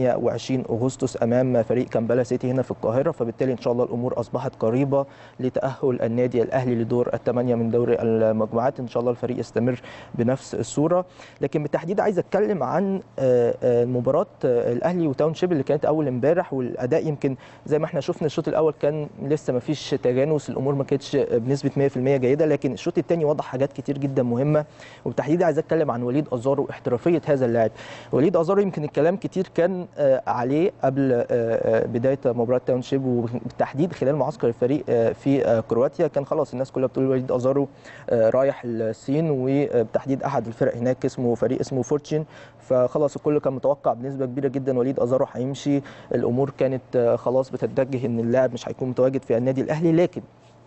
28 اغسطس امام فريق كامبالا سيتي هنا في القاهره فبالتالي ان شاء الله الامور اصبحت قريبه لتاهل النادي الاهلي لدور الثمانيه من دوري المجموعات ان شاء الله الفريق يستمر بنفس الصوره لكن بالتحديد عايز اتكلم عن آه، آه، مباراه آه، الاهلي وتاونشيب اللي كانت اول امبارح والاداء يمكن زي ما احنا شفنا الشوط الاول كان لسه ما فيش تجانس الامور ما كانتش بنسبه 100% جيده لكن الشوط الثاني وضح حاجات كتير جدا مهمه وبالتحديد عايز اتكلم عن وليد ازارو واحترافيه هذا اللاعب وليد ازارو يمكن الكلام كتير كان آه، عليه قبل آه، آه، بدايه مباراه تاونشيب وبالتحديد خلال معسكر الفريق آه، في آه، كرواتيا كان خلاص الناس كلها بتقول وليد ازارو آه، رايح الصين وبالتحديد احد الفرق هناك اسمه فريق اسمه فورتشين فخلاص الكل كان متوقع بنسبه كبيره جدا وليد ازارو هيمشي الامور كانت آه، خلاص بتتجه ان اللاعب مش هيكون متواجد في النادي الاهلي لكن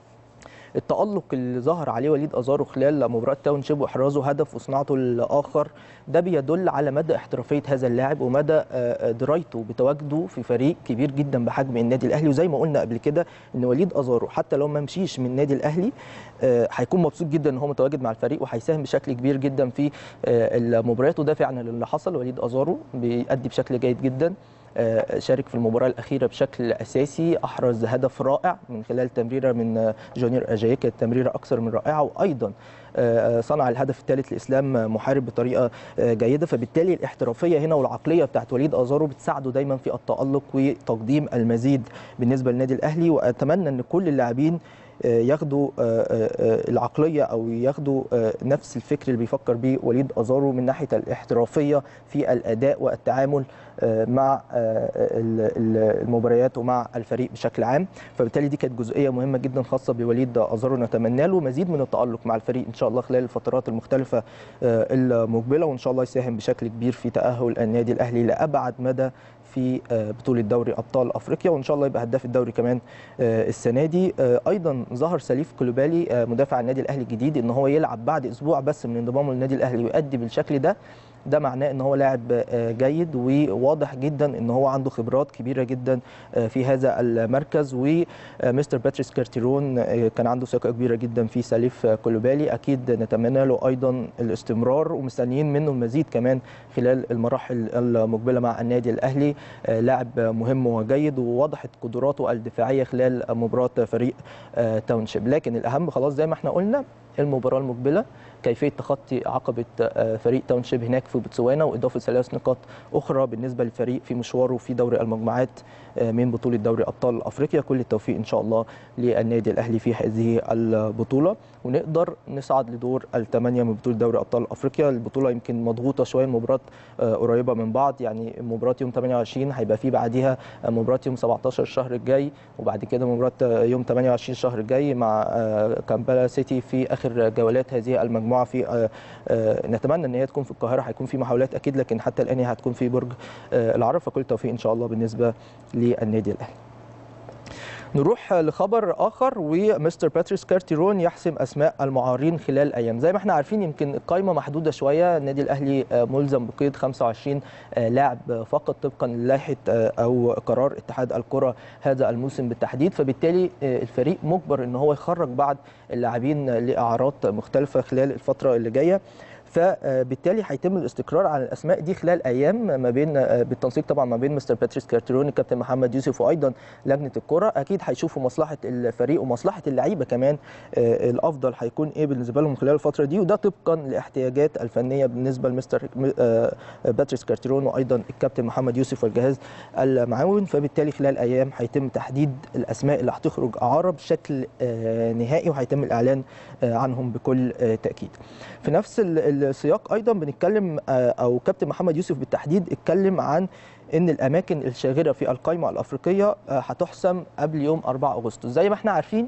التألق اللي ظهر عليه وليد أزارو خلال مباراة تاونشيب وإحرازه هدف وصناعته الآخر ده بيدل على مدى احترافية هذا اللاعب ومدى آه، آه، درايته بتواجده في فريق كبير جدا بحجم النادي الأهلي وزي ما قلنا قبل كده إن وليد أزارو حتى لو ما مشيش من النادي الأهلي آه، هيكون مبسوط جدا إن هو متواجد مع الفريق وهيساهم بشكل كبير جدا في آه، المباريات وده فعلا اللي حصل وليد أزارو بيأدي بشكل جيد جدا آه، شارك في المباراة الأخيرة بشكل أساسي أحرز هدف رائع من خلال تمريرة من آه، جونيور أجاي كانت تمريرة أكثر من رائعة وأيضا آه، صنع الهدف الثالث لإسلام محارب بطريقة آه، جيدة فبالتالي الاحترافية هنا والعقلية بتاعت وليد أزارو بتساعده دايما في التألق وتقديم المزيد بالنسبة للنادي الأهلي وأتمنى أن كل اللاعبين آه، ياخدوا آه، آه، آه، العقليه او ياخدوا آه، نفس الفكر اللي بيفكر بيه وليد ازارو من ناحيه الاحترافيه في الاداء والتعامل آه، مع آه، ال- ال- المباريات ومع الفريق بشكل عام فبالتالي دي كانت جزئيه مهمه جدا خاصه بوليد ازارو نتمنى له مزيد من التالق مع الفريق ان شاء الله خلال الفترات المختلفه آه، المقبله وان شاء الله يساهم بشكل كبير في تاهل النادي الاهلي لابعد مدى في بطوله دوري ابطال افريقيا وان شاء الله يبقى هداف الدوري كمان السنه دي ايضا ظهر سليف كلوبالي مدافع النادي الاهلي الجديد ان هو يلعب بعد اسبوع بس من انضمامه للنادي الاهلي ويؤدي بالشكل ده ده معناه ان هو لاعب جيد وواضح جدا ان هو عنده خبرات كبيره جدا في هذا المركز ومستر باتريس كارتيرون كان عنده ثقه كبيره جدا في سليف كولوبالي اكيد نتمنى له ايضا الاستمرار ومستنيين منه المزيد كمان خلال المراحل المقبله مع النادي الاهلي لاعب مهم وجيد ووضحت قدراته الدفاعيه خلال مباراه فريق تاونشيب لكن الاهم خلاص زي ما احنا قلنا المباراه المقبله كيفيه تخطي عقبه فريق تاونشيب هناك في بوتسوانا واضافه ثلاث نقاط اخرى بالنسبه للفريق في مشواره في دوري المجموعات من بطوله دوري ابطال افريقيا كل التوفيق ان شاء الله للنادي الاهلي في هذه البطوله ونقدر نصعد لدور الثمانيه من بطوله دوري ابطال افريقيا البطوله يمكن مضغوطه شويه المباراه قريبه من بعض يعني مباراه يوم 28 هيبقى في بعديها مباراه يوم 17 الشهر الجاي وبعد كده مباراه يوم 28 الشهر الجاي مع كامبالا سيتي في اخر جولات هذه المجموعه في نتمنى ان هي تكون في القاهره هيكون في محاولات اكيد لكن حتى الان هي هتكون في برج العرب فكل التوفيق ان شاء الله بالنسبه للنادي الاهلي نروح لخبر اخر ومستر باتريس كارتيرون يحسم اسماء المعارين خلال ايام زي ما احنا عارفين يمكن القائمه محدوده شويه النادي الاهلي ملزم بقيد 25 لاعب فقط طبقا للائحه او قرار اتحاد الكره هذا الموسم بالتحديد فبالتالي الفريق مجبر ان هو يخرج بعض اللاعبين لاعارات مختلفه خلال الفتره اللي جايه فبالتالي هيتم الاستقرار على الاسماء دي خلال ايام ما بين بالتنسيق طبعا ما بين مستر باتريس كارتيرون الكابتن محمد يوسف وايضا لجنه الكره اكيد هيشوفوا مصلحه الفريق ومصلحه اللعيبه كمان الافضل هيكون ايه بالنسبه لهم خلال الفتره دي وده طبقا لاحتياجات الفنيه بالنسبه لمستر باتريس كارتيرون وايضا الكابتن محمد يوسف والجهاز المعاون فبالتالي خلال ايام هيتم تحديد الاسماء اللي هتخرج اعاره بشكل نهائي وهيتم الاعلان عنهم بكل تاكيد في نفس السياق ايضا بنتكلم او كابتن محمد يوسف بالتحديد اتكلم عن ان الاماكن الشاغره في القائمه الافريقيه هتحسم قبل يوم 4 اغسطس زي ما احنا عارفين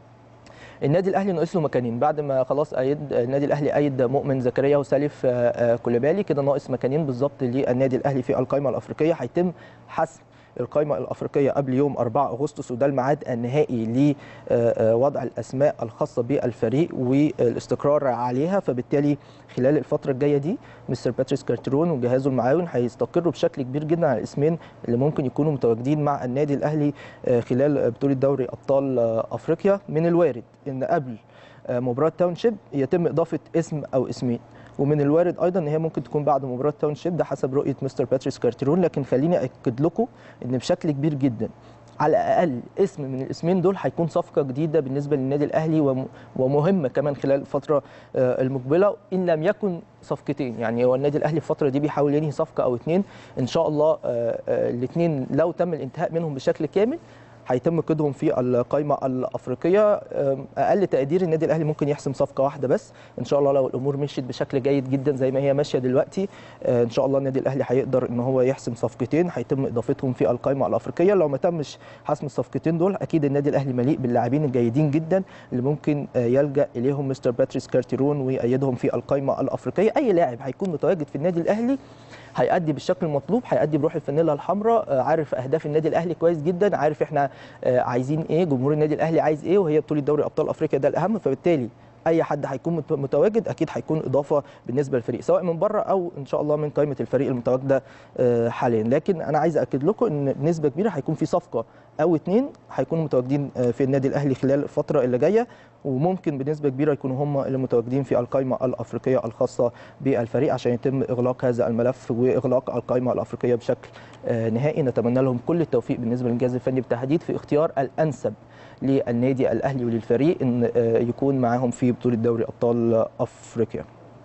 النادي الاهلي ناقص له مكانين بعد ما خلاص ايد النادي الاهلي ايد مؤمن زكريا وسالف كوليبالي كده ناقص مكانين بالظبط للنادي الاهلي في القائمه الافريقيه هيتم حسم القائمه الافريقيه قبل يوم 4 اغسطس وده الميعاد النهائي لوضع الاسماء الخاصه بالفريق والاستقرار عليها فبالتالي خلال الفتره الجايه دي مستر باتريس كارترون وجهازه المعاون هيستقروا بشكل كبير جدا على الاسمين اللي ممكن يكونوا متواجدين مع النادي الاهلي خلال بطوله دوري ابطال افريقيا من الوارد ان قبل مباراه تاونشيب يتم اضافه اسم او اسمين ومن الوارد ايضا ان هي ممكن تكون بعد مباراه تاون شيب ده حسب رؤيه مستر باتريس كارتيرون لكن خليني اكد لكم ان بشكل كبير جدا على الاقل اسم من الاسمين دول هيكون صفقه جديده بالنسبه للنادي الاهلي ومهمه كمان خلال الفتره المقبله ان لم يكن صفقتين يعني هو النادي الاهلي الفتره دي بيحاول ينهي صفقه او اثنين ان شاء الله الاثنين لو تم الانتهاء منهم بشكل كامل هيتم قيدهم في القائمه الافريقيه اقل تقدير النادي الاهلي ممكن يحسم صفقه واحده بس ان شاء الله لو الامور مشيت بشكل جيد جدا زي ما هي ماشيه دلوقتي ان شاء الله النادي الاهلي هيقدر ان هو يحسم صفقتين هيتم اضافتهم في القائمه الافريقيه لو ما تمش حسم الصفقتين دول اكيد النادي الاهلي مليء باللاعبين الجيدين جدا اللي ممكن يلجا اليهم مستر باتريس كارتيرون ويأيدهم في القائمه الافريقيه اي لاعب هيكون متواجد في النادي الاهلي هيأدي بالشكل المطلوب هيأدي بروح الفانيلا الحمراء عارف اهداف النادي الاهلي كويس جدا عارف احنا عايزين ايه جمهور النادي الاهلي عايز ايه وهي بطوله دوري ابطال افريقيا ده الاهم فبالتالي اي حد هيكون متواجد اكيد هيكون اضافه بالنسبه للفريق سواء من بره او ان شاء الله من قائمه الفريق المتواجده حاليا لكن انا عايز اكد لكم ان بنسبه كبيره هيكون في صفقه او اثنين هيكونوا متواجدين في النادي الاهلي خلال الفتره اللي جايه وممكن بنسبه كبيره يكونوا هم اللي متواجدين في القائمه الافريقيه الخاصه بالفريق عشان يتم اغلاق هذا الملف واغلاق القائمه الافريقيه بشكل نهائي نتمنى لهم كل التوفيق بالنسبه للجهاز الفني بالتحديد في اختيار الانسب للنادي الاهلي وللفريق ان يكون معاهم في بطوله دوري ابطال افريقيا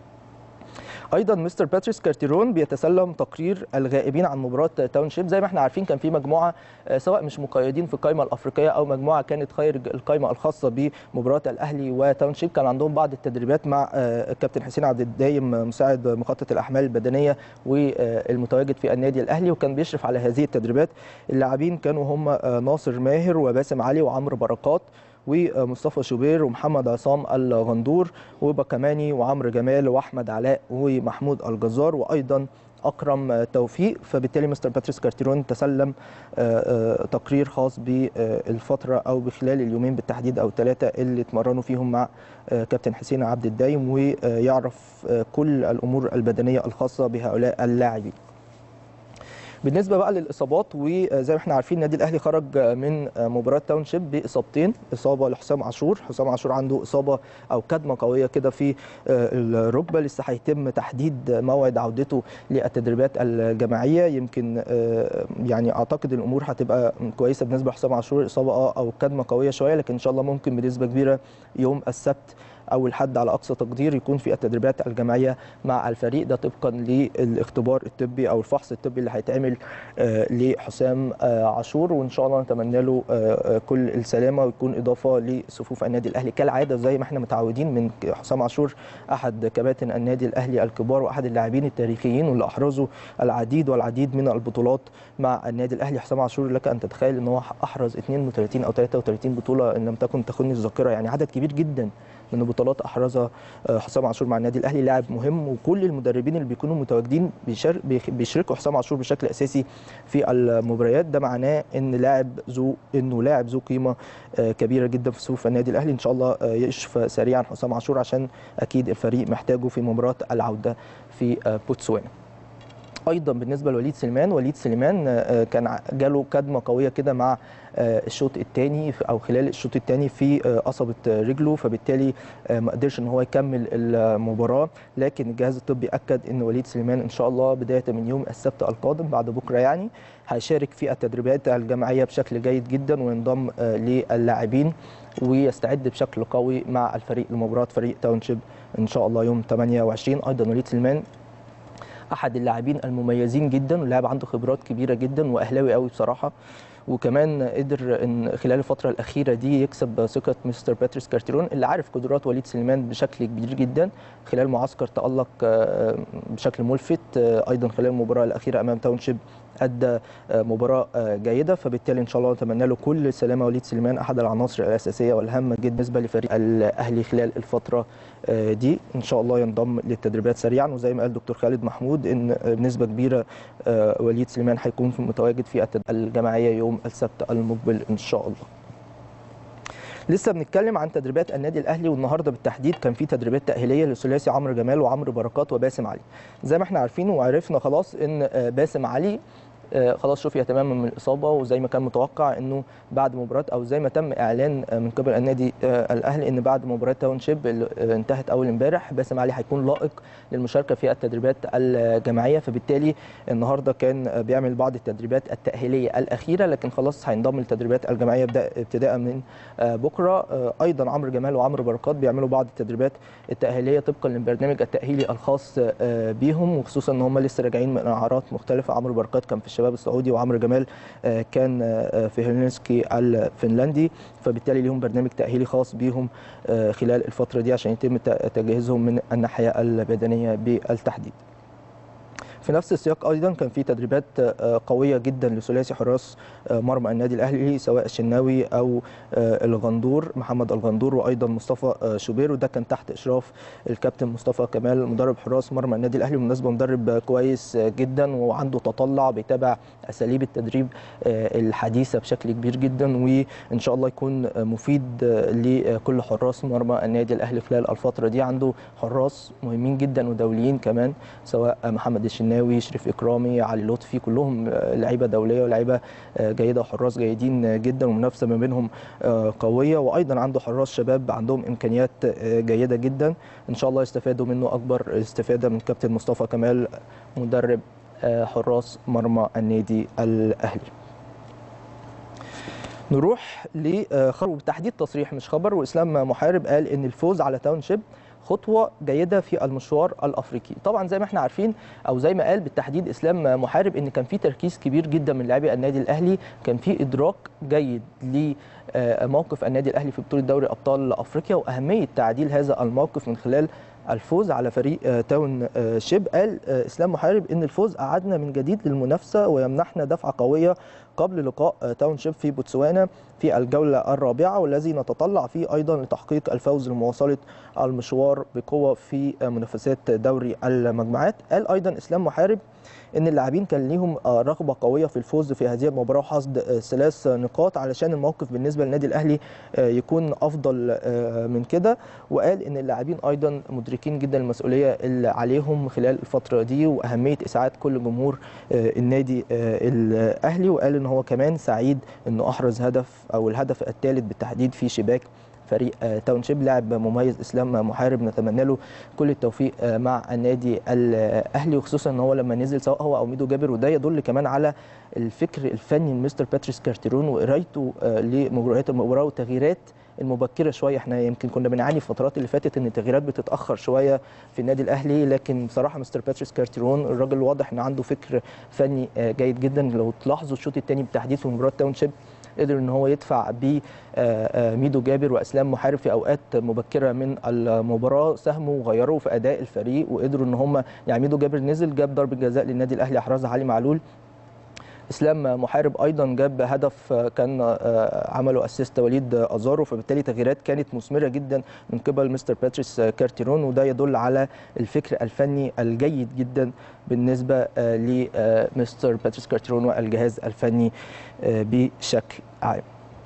ايضا مستر باتريس كارتيرون بيتسلم تقرير الغائبين عن مباراه تاونشيب زي ما احنا عارفين كان في مجموعه سواء مش مقيدين في القائمه الافريقيه او مجموعه كانت خارج القائمه الخاصه بمباراه الاهلي وتاونشيب كان عندهم بعض التدريبات مع الكابتن حسين عبد الدايم مساعد مخطط الاحمال البدنيه والمتواجد في النادي الاهلي وكان بيشرف على هذه التدريبات اللاعبين كانوا هم ناصر ماهر وباسم علي وعمرو بركات ومصطفى شوبير ومحمد عصام الغندور وبكماني وعمرو جمال واحمد علاء ومحمود الجزار وايضا اكرم توفيق فبالتالي مستر باتريس كارتيرون تسلم تقرير خاص بالفتره او بخلال اليومين بالتحديد او ثلاثه اللي اتمرنوا فيهم مع كابتن حسين عبد الدايم ويعرف كل الامور البدنيه الخاصه بهؤلاء اللاعبين بالنسبه بقى للاصابات وزي ما احنا عارفين النادي الاهلي خرج من مباراه تاون شيب باصابتين اصابه لحسام عاشور حسام عاشور عنده اصابه او كدمه قويه كده في الركبه لسه هيتم تحديد موعد عودته للتدريبات الجماعيه يمكن يعني اعتقد الامور هتبقى كويسه بالنسبه لحسام عاشور اصابه اه او كدمه قويه شويه لكن ان شاء الله ممكن بنسبه كبيره يوم السبت او الحد على اقصى تقدير يكون في التدريبات الجماعيه مع الفريق ده طبقا للاختبار الطبي او الفحص الطبي اللي هيتعمل لحسام عاشور وان شاء الله نتمنى له كل السلامه ويكون اضافه لصفوف النادي الاهلي كالعاده زي ما احنا متعودين من حسام عاشور احد كباتن النادي الاهلي الكبار واحد اللاعبين التاريخيين واللي احرزوا العديد والعديد من البطولات مع النادي الاهلي حسام عاشور لك ان تتخيل ان هو احرز 32 او 33 بطوله ان لم تكن تخني الذاكره يعني عدد كبير جدا من البطولات احرزها حسام عاشور مع النادي الاهلي لاعب مهم وكل المدربين اللي بيكونوا متواجدين بيشاركوا حسام عاشور بشكل اساسي في المباريات ده معناه ان لاعب ذو انه لاعب ذو قيمه كبيره جدا في صفوف النادي الاهلي ان شاء الله يشفى سريعا حسام عاشور عشان اكيد الفريق محتاجه في مباراه العوده في بوتسوانا ايضا بالنسبه لوليد سليمان وليد سليمان كان جاله كدمه قويه كده مع الشوط الثاني او خلال الشوط الثاني في قصبه رجله فبالتالي ما قدرش ان هو يكمل المباراه لكن الجهاز الطبي اكد ان وليد سليمان ان شاء الله بدايه من يوم السبت القادم بعد بكره يعني هيشارك في التدريبات الجماعيه بشكل جيد جدا وينضم للاعبين ويستعد بشكل قوي مع الفريق لمباراه فريق تاونشيب ان شاء الله يوم 28 ايضا وليد سليمان احد اللاعبين المميزين جدا ولاعب عنده خبرات كبيره جدا واهلاوي قوي بصراحه وكمان قدر ان خلال الفتره الاخيره دي يكسب ثقه مستر باتريس كارتيرون اللي عارف قدرات وليد سليمان بشكل كبير جدا خلال معسكر تالق بشكل ملفت ايضا خلال المباراه الاخيره امام تاونشيب ادى مباراه جيده فبالتالي ان شاء الله نتمنى له كل السلامه وليد سليمان احد العناصر الاساسيه والهامه جدا بالنسبه لفريق الاهلي خلال الفتره دي ان شاء الله ينضم للتدريبات سريعا وزي ما قال دكتور خالد محمود ان بنسبه كبيره وليد سليمان هيكون متواجد في الجماعيه يوم السبت المقبل ان شاء الله لسه بنتكلم عن تدريبات النادي الاهلي والنهارده بالتحديد كان في تدريبات تاهيليه لثلاثي عمرو جمال وعمرو بركات وباسم علي زي ما احنا عارفين وعرفنا خلاص ان باسم علي خلاص شفي تماما من الاصابه وزي ما كان متوقع انه بعد مباراه او زي ما تم اعلان من قبل النادي الاهلي ان بعد مباراه تاون شيب اللي انتهت اول امبارح باسم علي هيكون لائق للمشاركه في التدريبات الجماعيه فبالتالي النهارده كان بيعمل بعض التدريبات التاهيليه الاخيره لكن خلاص هينضم للتدريبات الجماعيه ابتداء من بكره ايضا عمرو جمال وعمرو بركات بيعملوا بعض التدريبات التاهيليه طبقا للبرنامج التاهيلي الخاص بيهم وخصوصا ان هم لسه راجعين من اعارات مختلفه عمرو بركات كان في الشباب السعودي وعمرو جمال كان في هيلنسكي الفنلندي فبالتالي لهم برنامج تاهيلي خاص بيهم خلال الفتره دي عشان يتم تجهيزهم من الناحيه البدنيه بالتحديد في نفس السياق ايضا كان في تدريبات قويه جدا لثلاثي حراس مرمى النادي الاهلي سواء الشناوي او الغندور محمد الغندور وايضا مصطفى شوبير وده كان تحت اشراف الكابتن مصطفى كمال مدرب حراس مرمى النادي الاهلي بالمناسبه مدرب كويس جدا وعنده تطلع بيتابع اساليب التدريب الحديثه بشكل كبير جدا وان شاء الله يكون مفيد لكل حراس مرمى النادي الاهلي خلال الفتره دي عنده حراس مهمين جدا ودوليين كمان سواء محمد الشناوي الشناوي شريف اكرامي علي لطفي كلهم لعيبه دوليه ولاعيبه جيده وحراس جيدين جدا ومنافسه ما بينهم قويه وايضا عنده حراس شباب عندهم امكانيات جيده جدا ان شاء الله يستفادوا منه اكبر استفاده من كابتن مصطفى كمال مدرب حراس مرمى النادي الاهلي نروح لخبر بالتحديد تصريح مش خبر واسلام محارب قال ان الفوز على تاون شيب خطوه جيده في المشوار الافريقي طبعا زي ما احنا عارفين او زي ما قال بالتحديد اسلام محارب ان كان في تركيز كبير جدا من لاعبي النادي الاهلي كان في ادراك جيد لموقف النادي الاهلي في بطوله دوري ابطال افريقيا واهميه تعديل هذا الموقف من خلال الفوز على فريق تاون شيب قال اسلام محارب ان الفوز اعادنا من جديد للمنافسه ويمنحنا دفعه قويه قبل لقاء تاونشيب في بوتسوانا في الجوله الرابعه والذي نتطلع فيه ايضا لتحقيق الفوز لمواصله المشوار بقوه في منافسات دوري المجموعات قال ايضا اسلام محارب ان اللاعبين كان ليهم رغبه قويه في الفوز في هذه المباراه وحصد ثلاث نقاط علشان الموقف بالنسبه للنادي الاهلي يكون افضل من كده وقال ان اللاعبين ايضا مدركين جدا المسؤوليه اللي عليهم خلال الفتره دي واهميه اسعاد كل جمهور النادي الاهلي وقال ان هو كمان سعيد انه احرز هدف او الهدف الثالث بالتحديد في شباك فريق تاونشيب لاعب مميز اسلام محارب نتمنى له كل التوفيق مع النادي الاهلي وخصوصا ان هو لما نزل سواء هو او ميدو جابر وده يدل كمان على الفكر الفني لمستر باتريس كارتيرون وقرايته لمجريات المباراه والتغييرات المبكره شويه احنا يمكن كنا بنعاني في الفترات اللي فاتت ان التغييرات بتتاخر شويه في النادي الاهلي لكن بصراحه مستر باتريس كارتيرون الراجل واضح ان عنده فكر فني جيد جدا لو تلاحظوا الشوط الثاني بالتحديد في مباراه تاونشيب قدر ان هو يدفع بميدو جابر واسلام محارب في اوقات مبكره من المباراه ساهموا وغيروا في اداء الفريق وقدروا ان هم يعني ميدو جابر نزل جاب ضربه جزاء للنادي الاهلي احرزها علي معلول اسلام محارب ايضا جاب هدف كان عمله اسيست وليد ازارو فبالتالي تغييرات كانت مثمره جدا من قبل مستر باتريس كارتيرون وده يدل على الفكر الفني الجيد جدا بالنسبه لمستر باتريس كارتيرون والجهاز الفني بشكل عام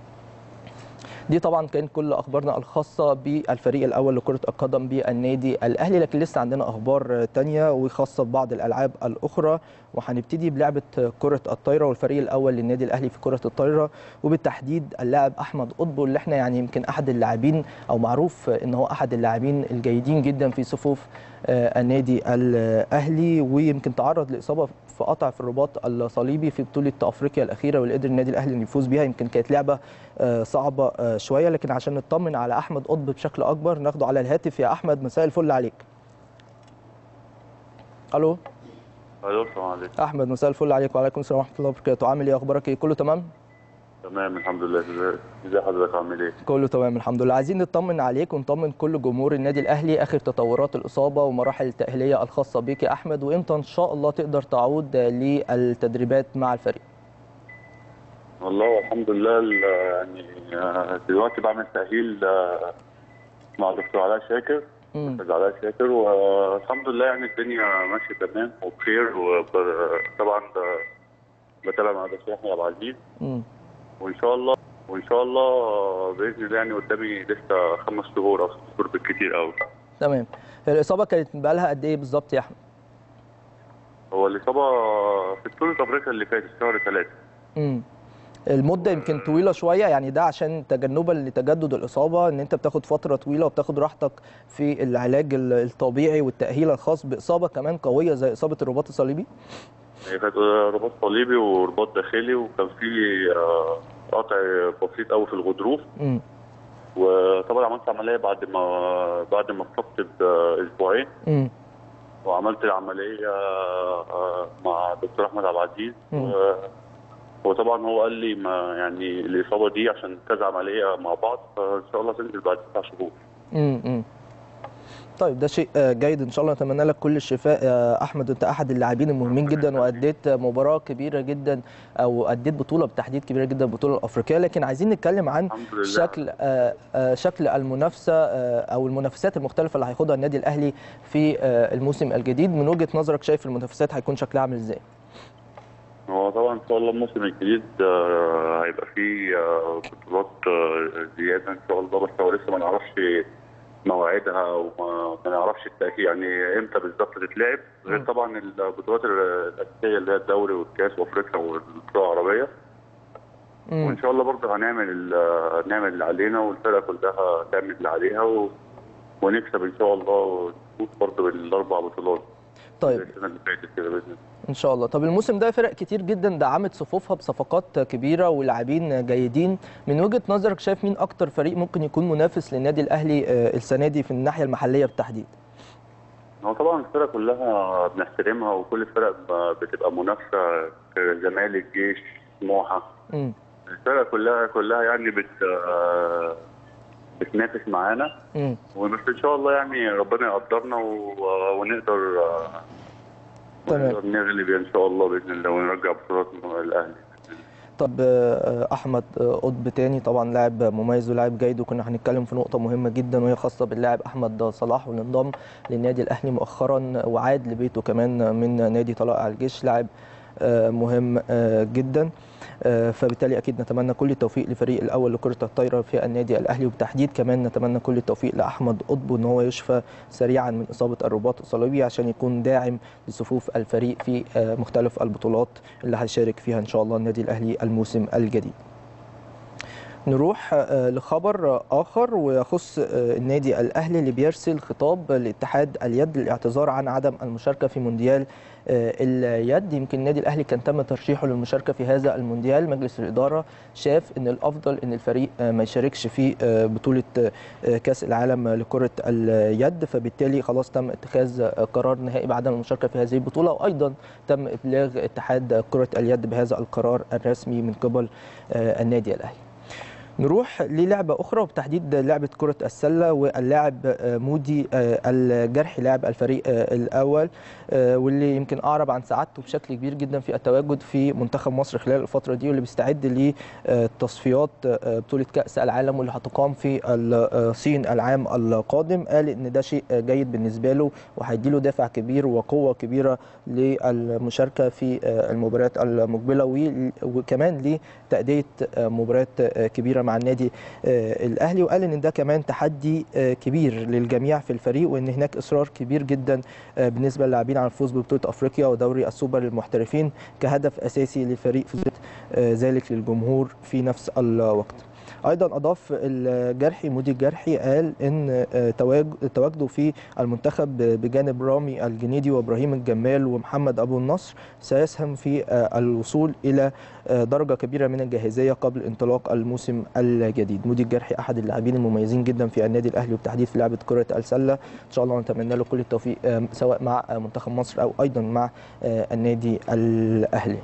دي طبعا كانت كل اخبارنا الخاصه بالفريق الاول لكره القدم بالنادي الاهلي لكن لسه عندنا اخبار تانية وخاصه ببعض الالعاب الاخرى وهنبتدي بلعبه كره الطايره والفريق الاول للنادي الاهلي في كره الطايره وبالتحديد اللاعب احمد قطب اللي احنا يعني يمكن احد اللاعبين او معروف ان هو احد اللاعبين الجيدين جدا في صفوف النادي الاهلي ويمكن تعرض لاصابه في قطع في الرباط الصليبي في بطوله افريقيا الاخيره واللي قدر النادي الاهلي انه يفوز بيها يمكن كانت لعبه صعبه شويه لكن عشان نطمن على احمد قطب بشكل اكبر ناخده على الهاتف يا احمد مساء الفل عليك الو الو السلام عليكم احمد مساء الفل عليك وعليكم السلام ورحمه الله وبركاته عامل ايه اخبارك ايه كله تمام تمام الحمد لله ازي حضرتك عامل ايه كله تمام الحمد لله عايزين نطمن عليك ونطمن كل جمهور النادي الاهلي اخر تطورات الاصابه ومراحل التاهيليه الخاصه بيك يا احمد وامتى ان شاء الله تقدر تعود للتدريبات مع الفريق والله الحمد لله يعني دلوقتي بعمل تاهيل مع دكتور علاء شاكر دكتور علاء شاكر والحمد لله يعني الدنيا ماشيه تمام وبخير وطبعا بتابع مع دكتور احمد عبد العزيز وان شاء الله وان شاء الله باذن الله يعني قدامي لسه خمس شهور او ست شهور بالكثير قوي تمام الاصابه كانت بقى لها قد ايه بالظبط يا احمد؟ هو الاصابه في بطوله افريقيا اللي فاتت شهر ثلاثه امم المده يمكن طويله شويه يعني ده عشان تجنبا لتجدد الاصابه ان انت بتاخد فتره طويله وبتاخد راحتك في العلاج الطبيعي والتاهيل الخاص باصابه كمان قويه زي اصابه الرباط الصليبي هي كانت رباط صليبي ورباط داخلي وكان في قطع بسيط قوي في الغضروف امم وطبعا عملت عمليه بعد ما بعد ما اتصبت باسبوعين امم وعملت العمليه مع دكتور احمد عبد العزيز وطبعا هو قال لي ما يعني الاصابه دي عشان كذا عمليه مع بعض فان شاء الله تنزل بعد تسع شهور. امم طيب ده شيء جيد ان شاء الله نتمنى لك كل الشفاء يا احمد انت احد اللاعبين المهمين جدا واديت مباراه كبيره جدا او اديت بطوله بالتحديد كبيره جدا البطوله الافريقيه لكن عايزين نتكلم عن شكل شكل المنافسه او المنافسات المختلفه اللي هياخدها النادي الاهلي في الموسم الجديد من وجهه نظرك شايف المنافسات هيكون شكلها عامل ازاي؟ هو طبعا ان شاء الله الموسم الجديد هيبقى فيه بطولات زياده ان شاء الله بس هو لسه ما نعرفش مواعيدها وما نعرفش التاكيد يعني امتى بالظبط تتلعب غير طبعا البطولات الاساسيه اللي هي الدوري والكاس وافريقيا والبطوله العربيه وان شاء الله برضه هنعمل نعمل اللي علينا والفرقه كلها تعمل اللي عليها و... ونكسب ان شاء الله ونفوز برضه بالاربع بطولات طيب السنه اللي فاتت كده باذن الله ان شاء الله طب الموسم ده فرق كتير جدا دعمت صفوفها بصفقات كبيره ولاعبين جيدين من وجهه نظرك شايف مين اكتر فريق ممكن يكون منافس للنادي الاهلي السنه دي في الناحيه المحليه بالتحديد هو طبعا الفرق كلها بنحترمها وكل الفرق بتبقى منافسه زمالك جيش سموحه الفرق كلها كلها يعني بت بتنافس معانا وبس ان شاء الله يعني ربنا يقدرنا ونقدر تمام نغلب ان شاء الله باذن الله ونرجع بطولات الاهلي طب آه، احمد آه، قطب تاني طبعا لاعب مميز ولاعب جيد وكنا هنتكلم في نقطه مهمه جدا وهي خاصه باللاعب احمد صلاح واللي انضم للنادي الاهلي مؤخرا وعاد لبيته كمان من نادي طلائع الجيش لاعب آه، مهم آه، جدا آه، فبالتالي اكيد نتمنى كل التوفيق لفريق الاول لكره الطايره في النادي الاهلي وبالتحديد كمان نتمنى كل التوفيق لاحمد قطب ان هو يشفى سريعا من اصابه الرباط الصليبي عشان يكون داعم لصفوف الفريق في آه، مختلف البطولات اللي هيشارك فيها ان شاء الله النادي الاهلي الموسم الجديد نروح آه، لخبر آخر ويخص آه، النادي الأهلي اللي بيرسل خطاب لاتحاد اليد للاعتذار عن عدم المشاركة في مونديال آه، اليد يمكن النادي الأهلي كان تم ترشيحه للمشاركة في هذا المونديال مجلس الإدارة شاف أن الأفضل أن الفريق آه، ما يشاركش في آه، بطولة آه، كأس العالم لكرة اليد فبالتالي خلاص تم اتخاذ آه، قرار نهائي بعدم المشاركة في هذه البطولة وأيضا تم إبلاغ اتحاد كرة اليد بهذا القرار الرسمي من قبل آه، النادي الأهلي نروح للعبة أخرى وبتحديد لعبة كرة السلة واللاعب آه، مودي آه، الجرحي لاعب الفريق آه، الأول آه، واللي يمكن أعرب عن سعادته بشكل كبير جدا في التواجد في منتخب مصر خلال الفترة دي واللي بيستعد لتصفيات آه، بطولة كأس العالم واللي هتقام في الصين العام القادم قال إن ده شيء جيد بالنسبة له وهيديله دافع كبير وقوة كبيرة للمشاركة في آه، المباريات المقبلة و- وكمان لتأدية آه، مباريات آه، كبيرة مع النادي آه، الأهلي وقال إن ده كمان تحدي آه، كبير للجميع في الفريق وإن هناك إصرار كبير جدا آه، بالنسبة للاعبين على الفوز ببطولة أفريقيا ودوري السوبر للمحترفين كهدف أساسي للفريق في آه، ذلك للجمهور في نفس الوقت ايضا اضاف الجرحي مودي الجرحي قال ان آه، تواج- تواجده في المنتخب بجانب رامي الجنيدي وابراهيم الجمال ومحمد ابو النصر سيسهم في آه، الوصول الى آه، درجه كبيره من الجاهزيه قبل انطلاق الموسم الجديد مودي الجرحي احد اللاعبين المميزين جدا في النادي الاهلي وبالتحديد في لعبه كره السله ان شاء الله نتمنى له كل التوفيق آه، سواء مع آه، منتخب مصر او ايضا مع آه، النادي الاهلي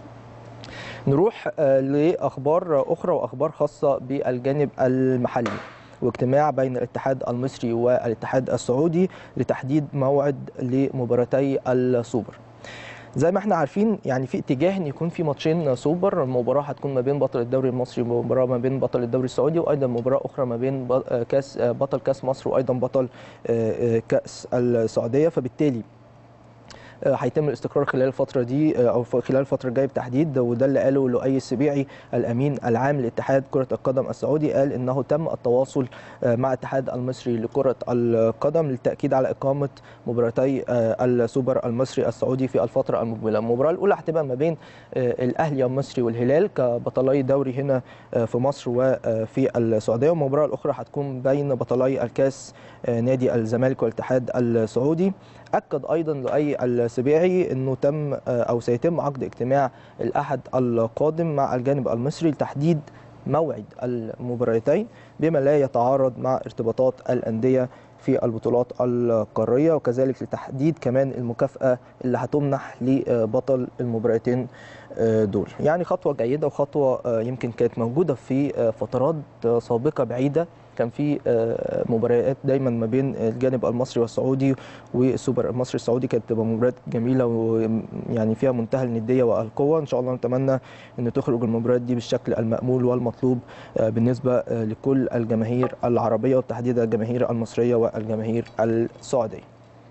نروح آه، لاخبار اخرى واخبار خاصه بالجانب المحلي واجتماع بين الاتحاد المصري والاتحاد السعودي لتحديد موعد لمباراتي السوبر زي ما احنا عارفين يعني في اتجاه ان يكون في ماتشين سوبر المباراه هتكون ما بين بطل الدوري المصري ومباراه ما بين بطل الدوري السعودي وايضا مباراه اخرى ما بين ب- آه، كاس آه، بطل كاس مصر وايضا بطل آه، آه، كاس السعوديه فبالتالي آه، هيتم الاستقرار خلال الفتره دي آه، او ف- خلال الفتره الجايه بالتحديد وده اللي قاله لؤي السبيعي الامين العام لاتحاد كره القدم السعودي قال انه تم التواصل آه، مع الاتحاد المصري لكره القدم للتاكيد على اقامه مباراتي آه، السوبر المصري السعودي في الفتره المقبله المباراه الاولى هتبقى ما بين آه، الاهلي المصري والهلال كبطلي دوري هنا آه، في مصر وفي السعوديه والمباراه الاخرى هتكون بين بطلي الكاس آه، نادي الزمالك والاتحاد السعودي اكد ايضا لؤي السبيعي انه تم او سيتم عقد اجتماع الاحد القادم مع الجانب المصري لتحديد موعد المباراتين بما لا يتعارض مع ارتباطات الانديه في البطولات القاريه وكذلك لتحديد كمان المكافاه اللي هتمنح لبطل المباراتين دول يعني خطوه جيده وخطوه يمكن كانت موجوده في فترات سابقه بعيده كان في آه، مباريات دايما ما بين الجانب المصري والسعودي والسوبر المصري السعودي كانت تبقى مباريات جميله ويعني فيها منتهى النديه والقوه ان شاء الله نتمنى ان تخرج المباريات دي بالشكل المامول والمطلوب آه، بالنسبه آه، لكل الجماهير العربيه وبالتحديد الجماهير المصريه والجماهير السعوديه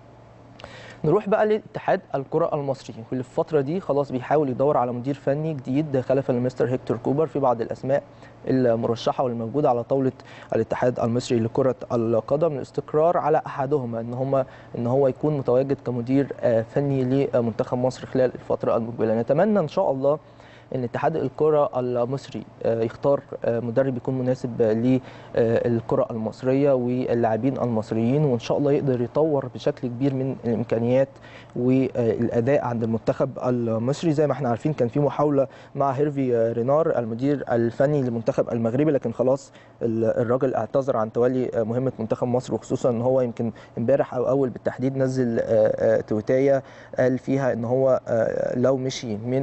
نروح بقى لاتحاد الكرة المصري واللي في الفترة دي خلاص بيحاول يدور على مدير فني جديد خلفا لمستر هيكتور كوبر في بعض الأسماء المرشحة والموجودة على طاولة الاتحاد المصري لكرة القدم الاستقرار على أحدهما إن هما إن هو يكون متواجد كمدير آه، فني لمنتخب مصر خلال الفترة المقبلة نتمنى إن شاء الله ان اتحاد الكره المصري آه، يختار آه، مدرب يكون مناسب للكره المصريه واللاعبين المصريين وان شاء الله يقدر يطور بشكل كبير من الامكانيات والاداء عند المنتخب المصري زي ما احنا عارفين كان في محاوله مع هيرفي رينار المدير الفني للمنتخب المغربي لكن خلاص ال- الراجل اعتذر عن تولي مهمه منتخب مصر وخصوصا ان هو يمكن امبارح او اول بالتحديد نزل آه، آه، تويتايه قال فيها ان هو آه، لو مشي من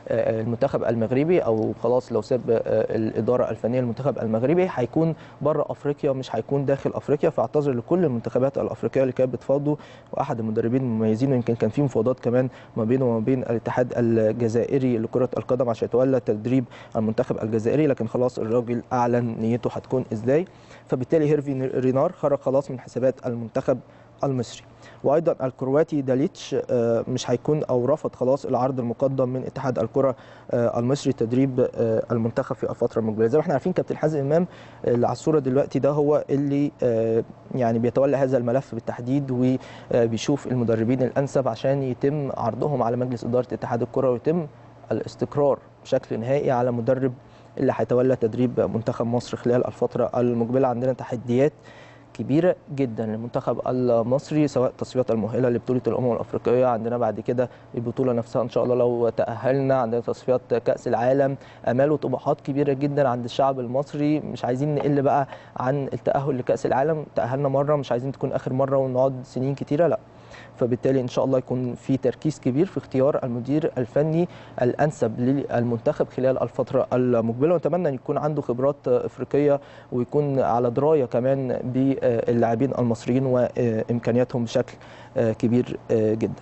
آه، المنتخب المغربي او خلاص لو ساب آه، الاداره الفنيه للمنتخب المغربي هيكون بره افريقيا مش هيكون داخل افريقيا فاعتذر لكل المنتخبات الافريقيه اللي كانت بتفاوضه واحد المدربين المميزين ويمكن كان في مفاوضات كمان ما بينه وما بين الاتحاد الجزائري لكره القدم عشان يتولى تدريب المنتخب الجزائري لكن خلاص الراجل اعلن نيته هتكون ازاي فبالتالي هيرفي رينار خرج خلاص من حسابات المنتخب المصري وايضا الكرواتي داليتش آه، مش هيكون او رفض خلاص العرض المقدم من اتحاد الكره آه، المصري تدريب آه، المنتخب في الفتره المقبله زي ما احنا عارفين كابتن حازم امام اللي على الصوره دلوقتي ده هو اللي آه، يعني بيتولى هذا الملف بالتحديد وبيشوف المدربين الانسب عشان يتم عرضهم على مجلس اداره اتحاد الكره ويتم الاستقرار بشكل نهائي على مدرب اللي هيتولى تدريب منتخب مصر خلال الفتره المقبله عندنا تحديات كبيره جدا للمنتخب المصري سواء التصفيات المؤهله لبطوله الامم الافريقيه عندنا بعد كده البطوله نفسها ان شاء الله لو تاهلنا عندنا تصفيات كاس العالم امال وطموحات كبيره جدا عند الشعب المصري مش عايزين نقل بقى عن التاهل لكاس العالم تاهلنا مره مش عايزين تكون اخر مره ونقعد سنين كتيره لا فبالتالي ان شاء الله يكون في تركيز كبير في اختيار المدير الفني الانسب للمنتخب خلال الفتره المقبله ونتمنى ان يكون عنده خبرات افريقيه ويكون على درايه كمان باللاعبين المصريين وامكانياتهم بشكل كبير جدا.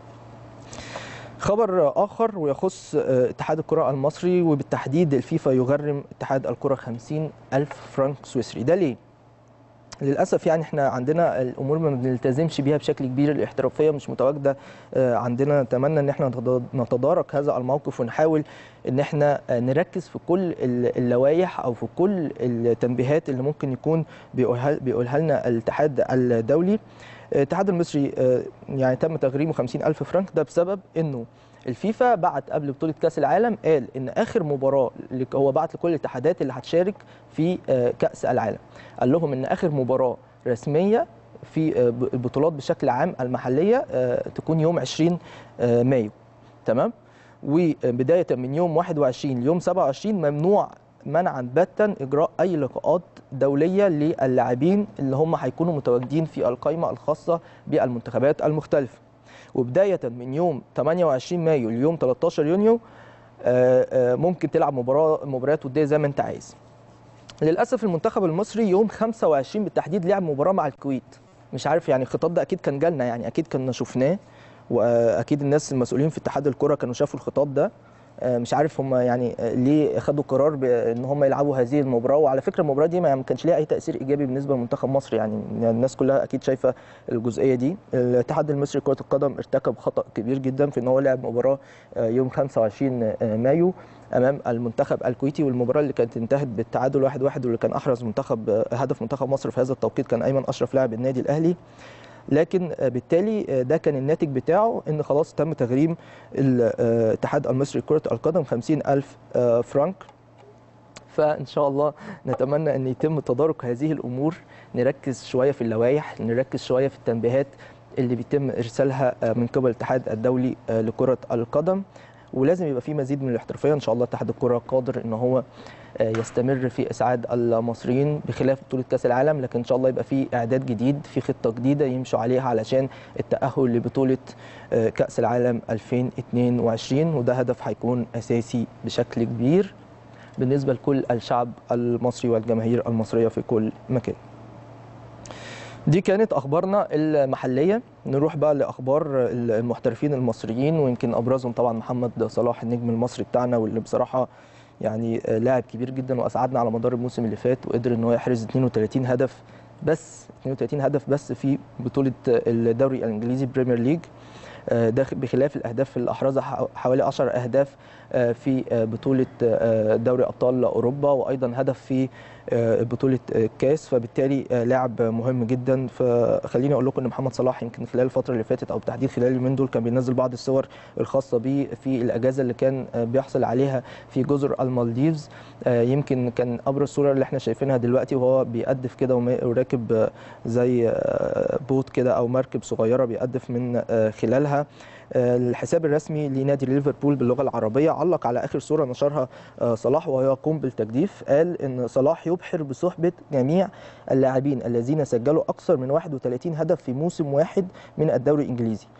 خبر اخر ويخص اتحاد الكره المصري وبالتحديد الفيفا يغرم اتحاد الكره 50 الف فرنك سويسري ده ليه؟ للاسف يعني احنا عندنا الامور ما بنلتزمش بيها بشكل كبير الاحترافيه مش متواجده آه، عندنا نتمنى ان احنا نتضاد- نتدارك هذا الموقف ونحاول ان احنا آه، نركز في كل ال- اللوائح او في كل التنبيهات اللي ممكن يكون بيقولها بيقولها لنا الاتحاد الدولي الاتحاد المصري آه، يعني تم تغريمه 50 ألف فرنك ده بسبب انه الفيفا بعت قبل بطوله كاس العالم قال ان اخر مباراه اللي هو بعت لكل الاتحادات اللي هتشارك في آه، كاس العالم قال لهم ان اخر مباراه رسميه في آه، ب- البطولات بشكل عام المحليه آه، تكون يوم 20 آه، مايو تمام وبدايه من يوم 21 ليوم 27 ممنوع منعا باتا اجراء اي لقاءات دوليه للاعبين اللي هم هيكونوا متواجدين في القائمه الخاصه بالمنتخبات المختلفه وبدايه من يوم 28 مايو ليوم 13 يونيو آه، آه، ممكن تلعب مباراه مباريات وديه زي ما انت عايز للاسف المنتخب المصري يوم 25 بالتحديد لعب مباراه مع الكويت مش عارف يعني الخطاب ده اكيد كان جالنا يعني اكيد كنا شفناه واكيد الناس المسؤولين في اتحاد الكره كانوا شافوا الخطاب ده آه، مش عارف هم يعني آه، ليه خدوا قرار بان هم يلعبوا هذه المباراه وعلى فكره المباراه دي ما ما كانش ليها اي تاثير ايجابي بالنسبه لمنتخب مصر يعني يعني الناس كلها اكيد شايفه الجزئيه دي الاتحاد المصري لكره القدم ارتكب خطا كبير جدا في ان هو لعب مباراه آه، يوم 25 آه، مايو امام المنتخب الكويتي والمباراه اللي كانت انتهت بالتعادل 1-1 واحد واحد واللي كان احرز منتخب آه، هدف منتخب مصر في هذا التوقيت كان ايمن اشرف لاعب النادي الاهلي لكن آه، بالتالي آه، ده كان الناتج بتاعه ان خلاص تم تغريم الاتحاد المصري لكره القدم 50 الف آه، فرنك فان شاء الله نتمنى ان يتم تدارك هذه الامور نركز شويه في اللوائح نركز شويه في التنبيهات اللي بيتم ارسالها آه، من قبل الاتحاد الدولي آه، لكره القدم ولازم يبقى في مزيد من الاحترافيه ان شاء الله اتحاد الكره قادر ان هو آه، يستمر في اسعاد المصريين بخلاف بطوله كاس العالم لكن ان شاء الله يبقى في اعداد جديد في خطه جديده يمشوا عليها علشان التاهل لبطوله آه، كاس العالم 2022 وده هدف هيكون اساسي بشكل كبير بالنسبه لكل الشعب المصري والجماهير المصريه في كل مكان. دي كانت اخبارنا المحليه نروح بقى لاخبار المحترفين المصريين ويمكن ابرزهم طبعا محمد صلاح النجم المصري بتاعنا واللي بصراحه يعني لاعب كبير جدا واسعدنا على مدار الموسم اللي فات وقدر ان هو يحرز 32 هدف بس 32 هدف بس في بطوله الدوري الانجليزي بريمير ليج آه، ده بخلاف الاهداف اللي احرزها ح- حوالي 10 اهداف آه، في آه، بطوله آه، دوري ابطال اوروبا وايضا هدف في آه، بطوله آه، الكاس فبالتالي آه، لاعب مهم جدا فخليني اقول لكم ان محمد صلاح يمكن خلال الفتره اللي فاتت او بالتحديد خلال اليومين دول كان بينزل بعض الصور الخاصه بيه في الاجازه اللي كان آه، بيحصل عليها في جزر المالديفز آه، يمكن كان ابرز صوره اللي احنا شايفينها دلوقتي وهو بيقدف كده وما- وراكب آه، زي آه، بوت كده او مركب صغيره بيقدف من آه، خلالها آه، الحساب الرسمي لنادي ليفربول باللغه العربيه علق على اخر صوره نشرها آه، صلاح وهو يقوم بالتجديف قال ان صلاح يبحر بصحبه جميع اللاعبين الذين سجلوا اكثر من 31 هدف في موسم واحد من الدوري الانجليزي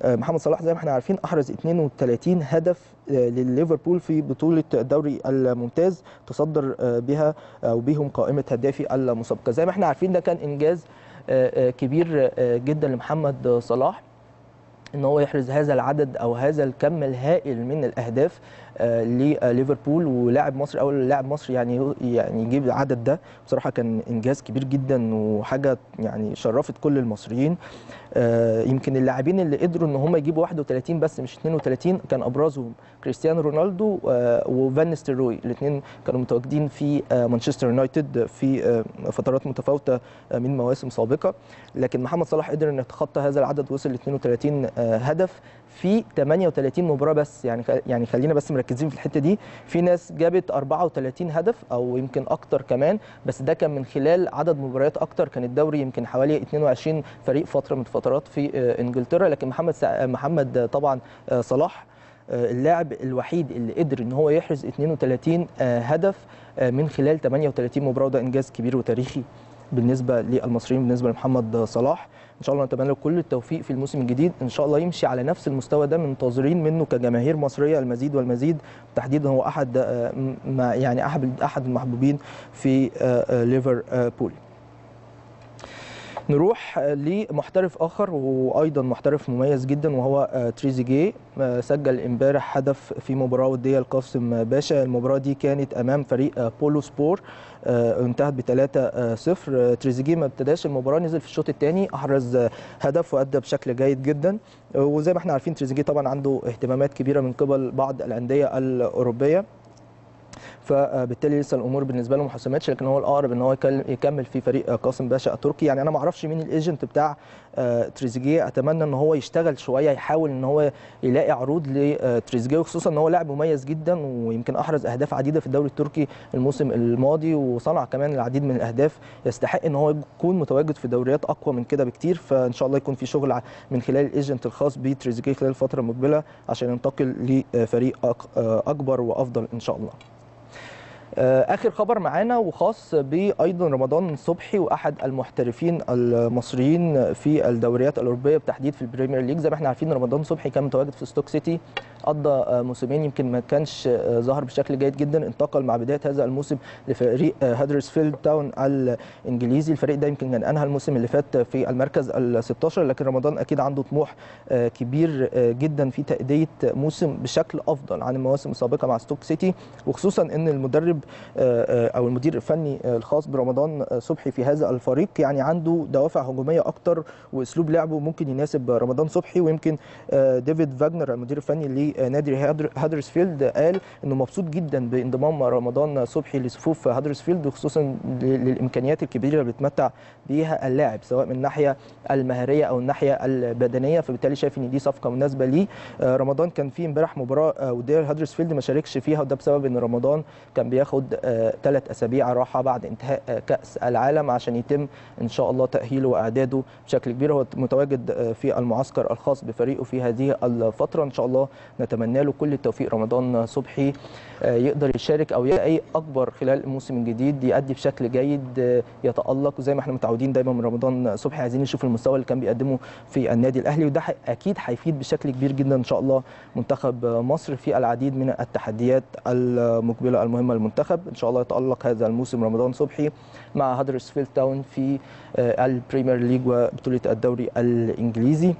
آه، محمد صلاح زي ما احنا عارفين احرز 32 هدف آه، لليفربول في بطوله الدوري الممتاز تصدر آه، بها او بهم قائمه هدافي المسابقه زي ما احنا عارفين ده كان انجاز آه، آه، كبير آه، جدا لمحمد صلاح ان هو يحرز هذا العدد او هذا الكم الهائل من الاهداف آه، لليفربول ولاعب مصري اول لاعب مصري يعني يعني يجيب العدد ده بصراحه كان انجاز كبير جدا وحاجه يعني شرفت كل المصريين آه، يمكن اللاعبين اللي قدروا ان هم يجيبوا 31 بس مش 32 كان ابرزهم كريستيانو رونالدو آه، وفان نيستلروي الاثنين كانوا متواجدين في آه، مانشستر يونايتد في آه، فترات متفاوته آه، من مواسم سابقه لكن محمد صلاح قدر انه يتخطى هذا العدد وصل ل 32 آه، هدف في 38 مباراه بس يعني خ- يعني خلينا بس مركزين في الحته دي في ناس جابت 34 هدف او يمكن اكتر كمان بس ده كان من خلال عدد مباريات اكتر كان الدوري يمكن حوالي 22 فريق فتره من فترات في آه، انجلترا لكن محمد سع- محمد آه، طبعا آه، صلاح آه، اللاعب الوحيد اللي قدر ان هو يحرز 32 آه، هدف آه، من خلال 38 مباراه وده انجاز كبير وتاريخي بالنسبه للمصريين بالنسبه لمحمد صلاح ان شاء الله نتمنى له كل التوفيق في الموسم الجديد ان شاء الله يمشي على نفس المستوى ده منتظرين منه كجماهير مصريه المزيد والمزيد تحديدا هو احد آه، م- ما يعني احد احد المحبوبين في آه، آه، ليفربول نروح آه، لمحترف اخر وايضا محترف مميز جدا وهو آه، تريزيجيه آه، سجل امبارح هدف في مباراه وديه لقاسم باشا المباراه دي كانت امام فريق آه، بولو سبور آه، انتهت ب 3 0 تريزيجيه ما ابتداش المباراه نزل في الشوط الثاني احرز آه، هدف وادى بشكل جيد جدا آه، وزي ما احنا عارفين تريزيجيه طبعا عنده اهتمامات كبيره من قبل بعض الانديه الاوروبيه فبالتالي لسه الامور بالنسبه له ما حسمتش لكن هو الاقرب ان هو يكل- يكمل في فريق قاسم باشا التركي يعني انا ما اعرفش مين الايجنت بتاع آه، تريزيجيه اتمنى ان هو يشتغل شويه يحاول ان هو يلاقي عروض لتريزيجيه وخصوصا ان هو لاعب مميز جدا ويمكن احرز اهداف عديده في الدوري التركي الموسم الماضي وصنع كمان العديد من الاهداف يستحق ان هو يكون متواجد في دوريات اقوى من كده بكتير فان شاء الله يكون في شغل ع- من خلال الايجنت الخاص بتريزيجيه خلال الفتره المقبله عشان ينتقل لفريق أك- آه، اكبر وافضل ان شاء الله آه، اخر خبر معانا وخاص بايضا رمضان صبحي واحد المحترفين المصريين في الدوريات الاوروبيه بالتحديد في البريمير ليج زي ما احنا عارفين رمضان صبحي كان متواجد في ستوك سيتي قضى آه، موسمين يمكن ما كانش آه، ظهر بشكل جيد جدا انتقل مع بدايه هذا الموسم لفريق آه، هادرسفيلد تاون الانجليزي الفريق ده يمكن كان انهى الموسم اللي فات في المركز ال 16 لكن رمضان اكيد عنده طموح آه، كبير آه، جدا في تاديه موسم بشكل افضل عن المواسم السابقه مع ستوك سيتي وخصوصا ان المدرب آه، آه، او المدير الفني آه، الخاص برمضان آه، صبحي في هذا الفريق يعني عنده دوافع هجوميه اكتر واسلوب لعبه ممكن يناسب رمضان صبحي ويمكن آه، ديفيد فاجنر المدير الفني لنادي هادر- هادرسفيلد قال انه مبسوط جدا بانضمام رمضان صبحي لصفوف هادرسفيلد وخصوصا ل- للامكانيات الكبيره اللي بتمتع بيها اللاعب سواء من الناحيه المهريه او الناحيه البدنيه فبالتالي شايف ان دي صفقه مناسبه ليه آه، رمضان كان في امبارح مباراه آه، وديه لهادرسفيلد ما شاركش فيها وده بسبب ان رمضان كان بياخد ثلاث اسابيع راحه بعد انتهاء آه، كاس العالم عشان يتم ان شاء الله تاهيله واعداده بشكل كبير هو متواجد آه، في المعسكر الخاص بفريقه في هذه الفتره ان شاء الله نتمنى له كل التوفيق رمضان صبحي آه، يقدر يشارك او يلاقي اكبر خلال الموسم الجديد يأدي بشكل جيد آه، يتالق وزي ما احنا متعودين دايما من رمضان صبحي عايزين نشوف المستوى اللي كان بيقدمه في النادي الاهلي وده ح- اكيد هيفيد بشكل كبير جدا ان شاء الله منتخب مصر في العديد من التحديات المقبله المهمه للمنتخب ان شاء الله يتالق هذا الموسم رمضان صبحي مع هادرسفيلد تاون في آه، البريمير ليج وبطوله الدوري الانجليزي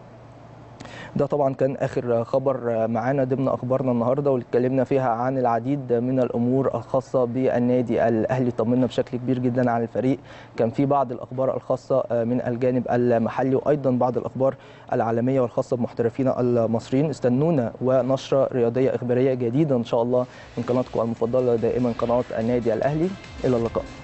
ده طبعا كان اخر خبر معانا ضمن اخبارنا النهارده واللي اتكلمنا فيها عن العديد من الامور الخاصه بالنادي الاهلي طمنا بشكل كبير جدا عن الفريق كان في بعض الاخبار الخاصه من الجانب المحلي وايضا بعض الاخبار العالميه والخاصه بمحترفينا المصريين استنونا ونشره رياضيه اخباريه جديده ان شاء الله من قناتكم المفضله دائما قناه النادي الاهلي الى اللقاء